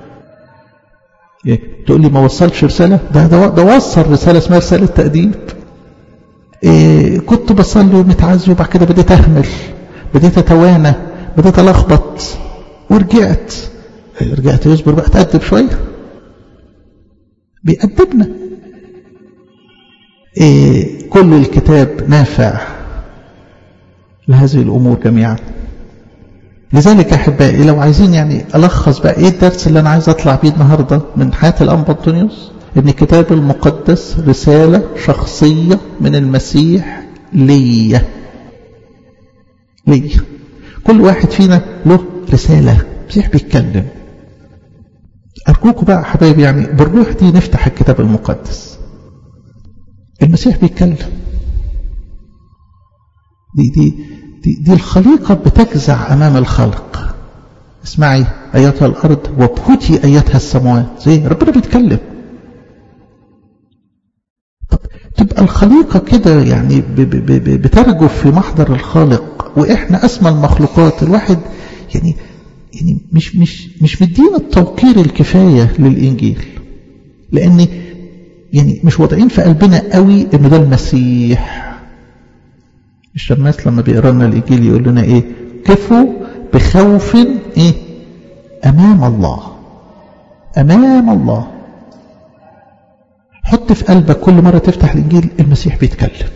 إيه تقول لي ما وصلش رسالة ده ده, ده وصل رسالة اسمها رسالة تأديب إيه كنت بصلي ومتعزي وبعد كده بديت أهمل بديت أتوانى بديت ألخبط ورجعت رجعت يصبر بقى تأدب شوية بيأدبنا إيه كل الكتاب نافع لهذه الأمور جميعا لذلك يا أحبائي لو عايزين يعني ألخص بقى إيه الدرس اللي أنا عايز أطلع بيه النهاردة من حياة الأنبا أنطونيوس إن الكتاب المقدس رسالة شخصية من المسيح ليا ليا كل واحد فينا له رسالة المسيح بيتكلم أرجوكم بقى حبايبي يعني بالروح دي نفتح الكتاب المقدس المسيح بيتكلم دي دي دي, دي الخليقة بتجزع أمام الخلق اسمعي أيتها الأرض وابهتي أيتها السماوات زي ربنا بيتكلم طب تبقى الخليقة كده يعني ب ب ب بترجف في محضر الخالق وإحنا أسمى المخلوقات الواحد يعني يعني مش مش مش مدينا التوقير الكفاية للإنجيل لأن يعني مش واضعين في قلبنا قوي إن ده المسيح الشماس لما بيقرا لنا الإنجيل يقول لنا إيه كفوا بخوف إيه أمام الله أمام الله حط في قلبك كل مرة تفتح الإنجيل المسيح بيتكلم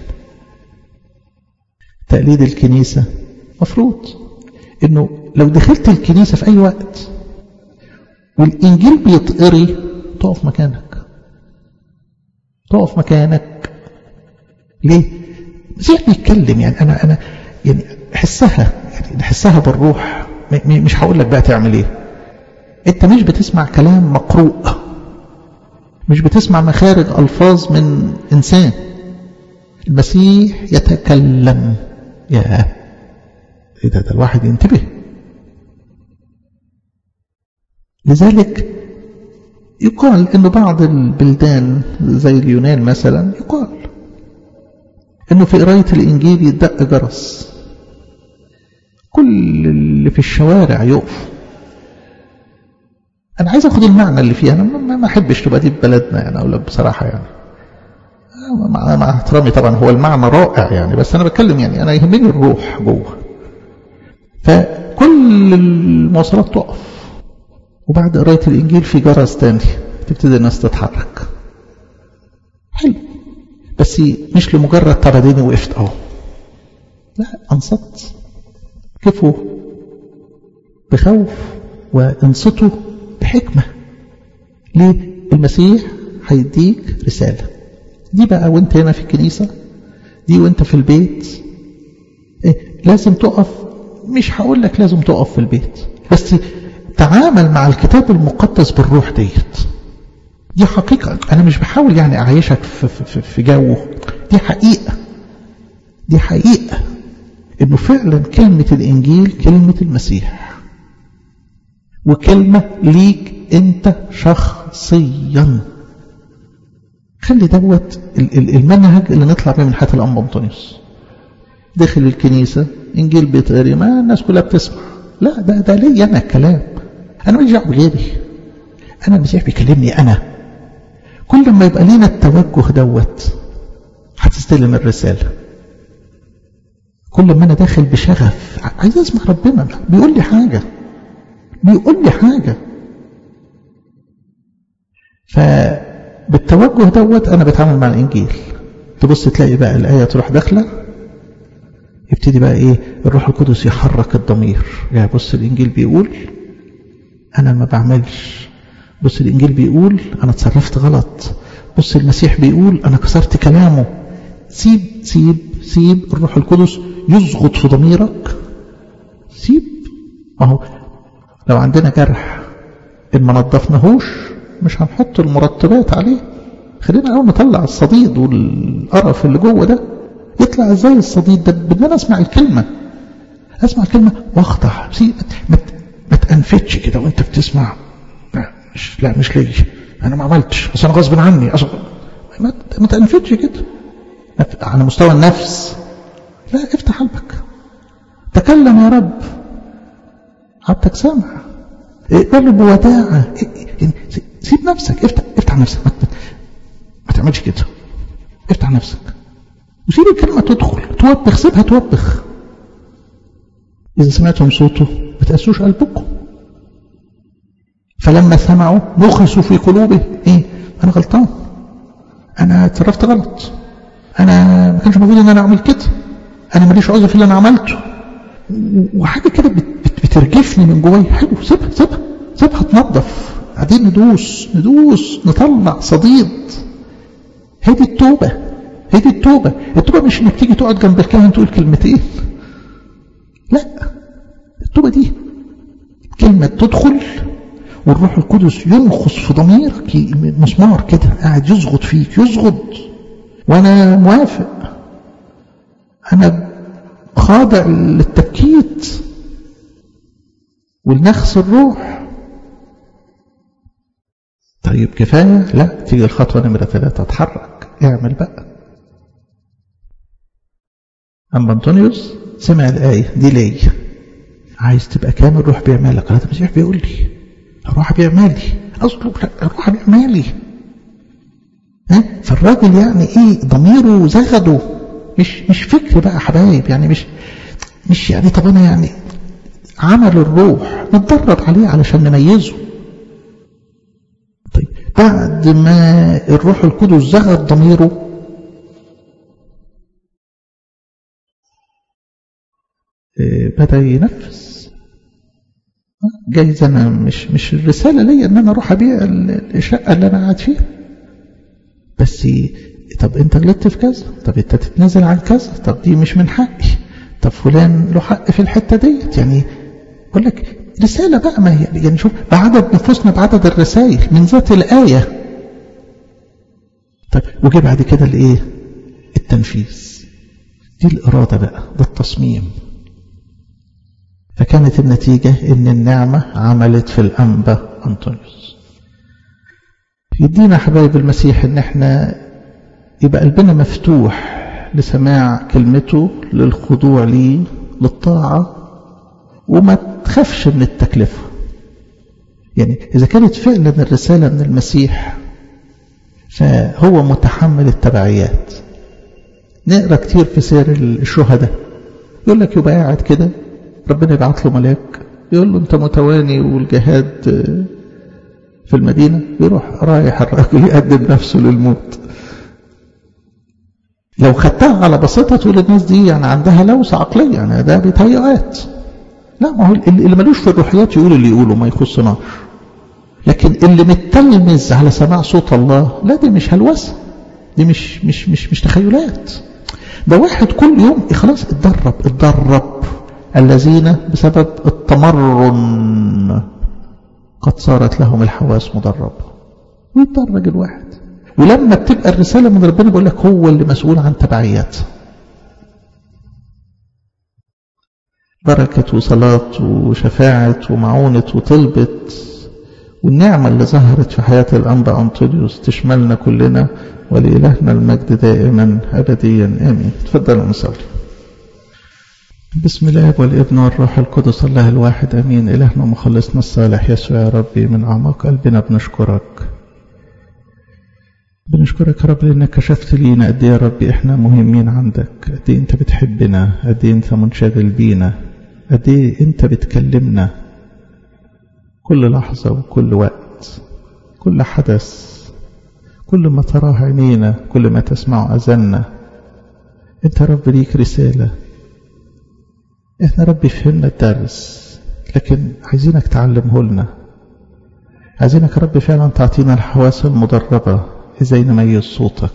تقليد الكنيسة مفروض إنه لو دخلت الكنيسة في أي وقت والإنجيل بيتقري تقف مكانك تقف مكانك ليه؟ المسيح بيتكلم يعني أنا أنا يعني حسها يعني نحسها بالروح مش هقول لك بقى تعمل إيه أنت مش بتسمع كلام مقروء مش بتسمع مخارج ألفاظ من إنسان المسيح يتكلم يا إيه ده, ده الواحد ينتبه لذلك يقال أن بعض البلدان زي اليونان مثلا يقال أنه في قراية الإنجيل يدق جرس كل اللي في الشوارع يقفوا أنا عايز أخد المعنى اللي فيها أنا ما أحبش تبقى دي ببلدنا يعني أقول لك بصراحة يعني مع, مع احترامي طبعا هو المعنى رائع يعني بس أنا بتكلم يعني أنا يهمني الروح جوه فكل المواصلات تقف وبعد قراية الإنجيل في جرس تاني تبتدي الناس تتحرك حلو بس مش لمجرد طب وقفت اهو لا انصت كفوا بخوف وانصتوا بحكمة ليه المسيح هيديك رسالة دي بقى وانت هنا في الكنيسة دي وانت في البيت إيه لازم تقف مش هقول لك لازم تقف في البيت بس تعامل مع الكتاب المقدس بالروح ديت دي حقيقة أنا مش بحاول يعني أعيشك في, في, في جوه دي حقيقة دي حقيقة إنه فعلا كلمة الإنجيل كلمة المسيح وكلمة ليك أنت شخصيا خلي دوت المنهج اللي نطلع بيه من حياة الأم أنطونيوس داخل الكنيسة إنجيل بيتقري ما الناس كلها بتسمع لا ده ده ليا أنا الكلام أنا ماليش دعوة بغيري أنا المسيح بيكلمني أنا كل ما يبقى لينا التوجه دوت هتستلم الرسالة كل ما أنا داخل بشغف عايز أسمع ربنا بيقول لي حاجة بيقول لي حاجة فبالتوجه دوت أنا بتعامل مع الإنجيل تبص تلاقي بقى الآية تروح داخلة يبتدي بقى إيه الروح القدس يحرك الضمير يعني بص الإنجيل بيقول أنا ما بعملش بص الإنجيل بيقول أنا اتصرفت غلط بص المسيح بيقول أنا كسرت كلامه سيب سيب سيب الروح القدس يزغط في ضميرك سيب ما هو لو عندنا جرح إن ما نظفناهوش مش هنحط المرطبات عليه خلينا أول نطلع الصديد والقرف اللي جوه ده يطلع ازاي الصديد ده بدنا انا اسمع الكلمة اسمع الكلمة واخضع ما تأنفتش كده وانت بتسمع مش لا مش ليا انا ما عملتش بس انا غصب عني أصلا ما ما تنفذش كده على مستوى النفس لا افتح قلبك تكلم يا رب عبدك سامع اقبله بوداعة سيب نفسك افتح افتح نفسك ما تعملش كده افتح نفسك وسيب الكلمة تدخل توبخ سيبها توبخ إذا سمعتم صوته ما تأسوش قلبكم فلما سمعوا نخسوا في قلوبه ايه انا غلطان انا اتصرفت غلط انا ما كانش المفروض ان انا اعمل كده انا ماليش عذر في اللي انا عملته وحاجه كده بترجفني من جوايا حلو سيبها سيبها سيبها تنظف قاعدين ندوس ندوس نطلع صديد هي دي التوبه هي دي التوبه التوبه مش انك تيجي تقعد جنب الكاهن تقول كلمتين لا التوبه دي كلمه تدخل والروح القدس ينخص في ضميرك مسمار كده قاعد يزغط فيك يزغط وانا موافق انا خاضع للتبكيت والنخس الروح طيب كفاية لا تيجي الخطوة نمرة ثلاثة اتحرك اعمل بقى أما أنطونيوس سمع الآية دي ليه عايز تبقى كامل روح بيعملك قال المسيح بيقول لي روح بيعملي أصله روح بيعملي ها فالراجل يعني ايه ضميره زغده مش مش فكر بقى حبايب يعني مش مش يعني طب انا يعني عمل الروح نتدرب عليه علشان نميزه طيب بعد ما الروح القدس زغد ضميره بدأ ينفذ جايز انا مش مش الرساله ليا ان انا اروح ابيع الشقه اللي انا قاعد فيها بس طب انت غلطت في كذا طب انت تتنازل عن كذا طب دي مش من حقي طب فلان له حق في الحته ديت يعني بقول لك رساله بقى ما هي يعني شوف بعدد نفوسنا بعدد الرسائل من ذات الايه طيب وجي بعد كده الايه التنفيذ دي الاراده بقى ده التصميم فكانت النتيجة ان النعمة عملت في الأنبا أنطونيوس يدينا حبايب المسيح ان احنا يبقى قلبنا مفتوح لسماع كلمته للخضوع ليه للطاعة وما تخافش من التكلفة يعني إذا كانت فعلا الرسالة من المسيح فهو متحمل التبعيات نقرأ كتير في سير الشهداء يقول لك يبقى قاعد كده ربنا يبعت له ملاك يقول له انت متواني والجهاد في المدينة يروح رايح الراجل يقدم نفسه للموت لو خدتها على بسيطة تقول الناس دي يعني عندها لوسة عقلية يعني ده بيتهيؤات لا ما هو اللي ملوش في الروحيات يقول اللي يقوله ما يخصناش لكن اللي متلمذ على سماع صوت الله لا دي مش هلوسة دي مش مش مش مش تخيلات ده واحد كل يوم خلاص اتدرب اتدرب الذين بسبب التمرن قد صارت لهم الحواس مدربة ويتدرج الواحد ولما بتبقى الرسالة من ربنا بيقول لك هو اللي مسؤول عن تبعيات بركة وصلاة وشفاعة ومعونة وطلبت والنعمة اللي ظهرت في حياة الأنبا أنطونيوس تشملنا كلنا ولإلهنا المجد دائما أبديا آمين تفضلوا نصلي بسم الله والابن والروح القدس الله الواحد امين الهنا مخلصنا الصالح يسوع يا ربي من اعماق قلبنا بنشكرك بنشكرك يا رب لانك كشفت لينا قد ايه يا ربي احنا مهمين عندك قد ايه انت بتحبنا قد ايه انت منشغل بينا قد ايه انت بتكلمنا كل لحظة وكل وقت كل حدث كل ما تراه عينينا كل ما تسمع أذنا انت يا رب ليك رسالة احنا ربي فهمنا الدرس لكن عايزينك تعلمه لنا عايزينك يا رب فعلا تعطينا الحواس المدربة ازاي نميز صوتك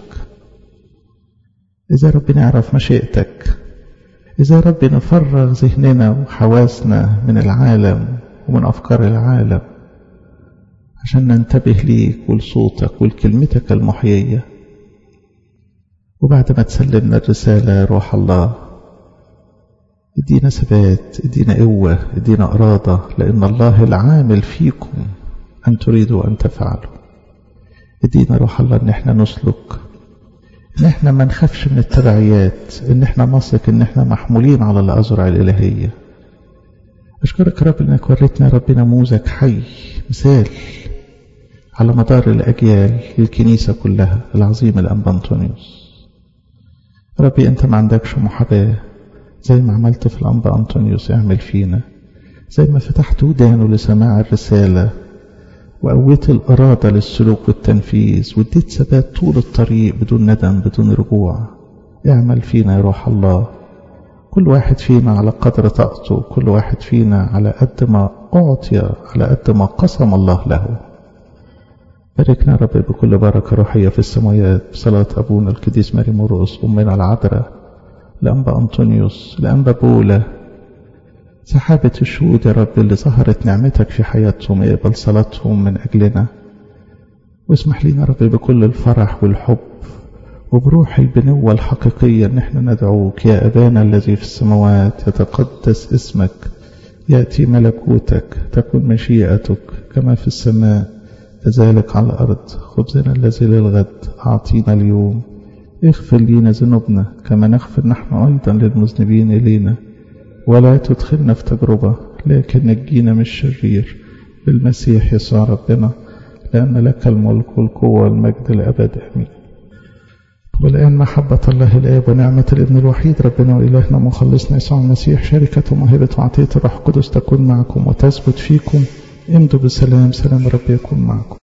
ازاي رب نعرف مشيئتك ازاي رب نفرغ ذهننا وحواسنا من العالم ومن افكار العالم عشان ننتبه ليك ولصوتك ولكلمتك المحيية وبعد ما تسلمنا الرسالة روح الله ادينا ثبات ادينا قوة ادينا إرادة لأن الله العامل فيكم أن تريدوا أن تفعلوا ادينا روح الله ان احنا نسلك ان احنا ما نخافش من التبعيات ان احنا نثق ان احنا محمولين على الأزرع الإلهية أشكرك يا رب انك وريتنا رب نموذج حي مثال على مدار الأجيال للكنيسة كلها العظيم الأنبا أنطونيوس ربي أنت ما عندكش محاباة زي ما عملت في الأنبا أنطونيوس اعمل فينا زي ما فتحت ودانه لسماع الرسالة وقويت الإرادة للسلوك والتنفيذ واديت ثبات طول الطريق بدون ندم بدون رجوع اعمل فينا يا روح الله كل واحد فينا على قدر طاقته كل واحد فينا على قد ما أعطي على قد ما قسم الله له باركنا رب بكل بركة روحية في السماوات بصلاة أبونا القديس ماري مرقس أمنا العذراء لأنبا أنطونيوس لأنبا بولا سحابة الشهود يا رب اللي ظهرت نعمتك في حياتهم اقبل صلاتهم من أجلنا واسمح لنا رب بكل الفرح والحب وبروح البنوة الحقيقية ان احنا ندعوك يا أبانا الذي في السماوات يتقدس اسمك يأتي ملكوتك تكن مشيئتك كما في السماء كذلك على الأرض خبزنا الذي للغد أعطينا اليوم اغفر لنا ذنوبنا كما نغفر نحن أيضا للمذنبين إلينا ولا تدخلنا في تجربة لكن نجينا من الشرير بالمسيح يسوع ربنا لأن لك الملك والقوة والمجد الأبد آمين والآن محبة الله الآب ونعمة الابن الوحيد ربنا وإلهنا مخلصنا يسوع المسيح شركة وموهبة وعطية الروح القدس تكون معكم وتثبت فيكم امضوا بسلام سلام رب يكون معكم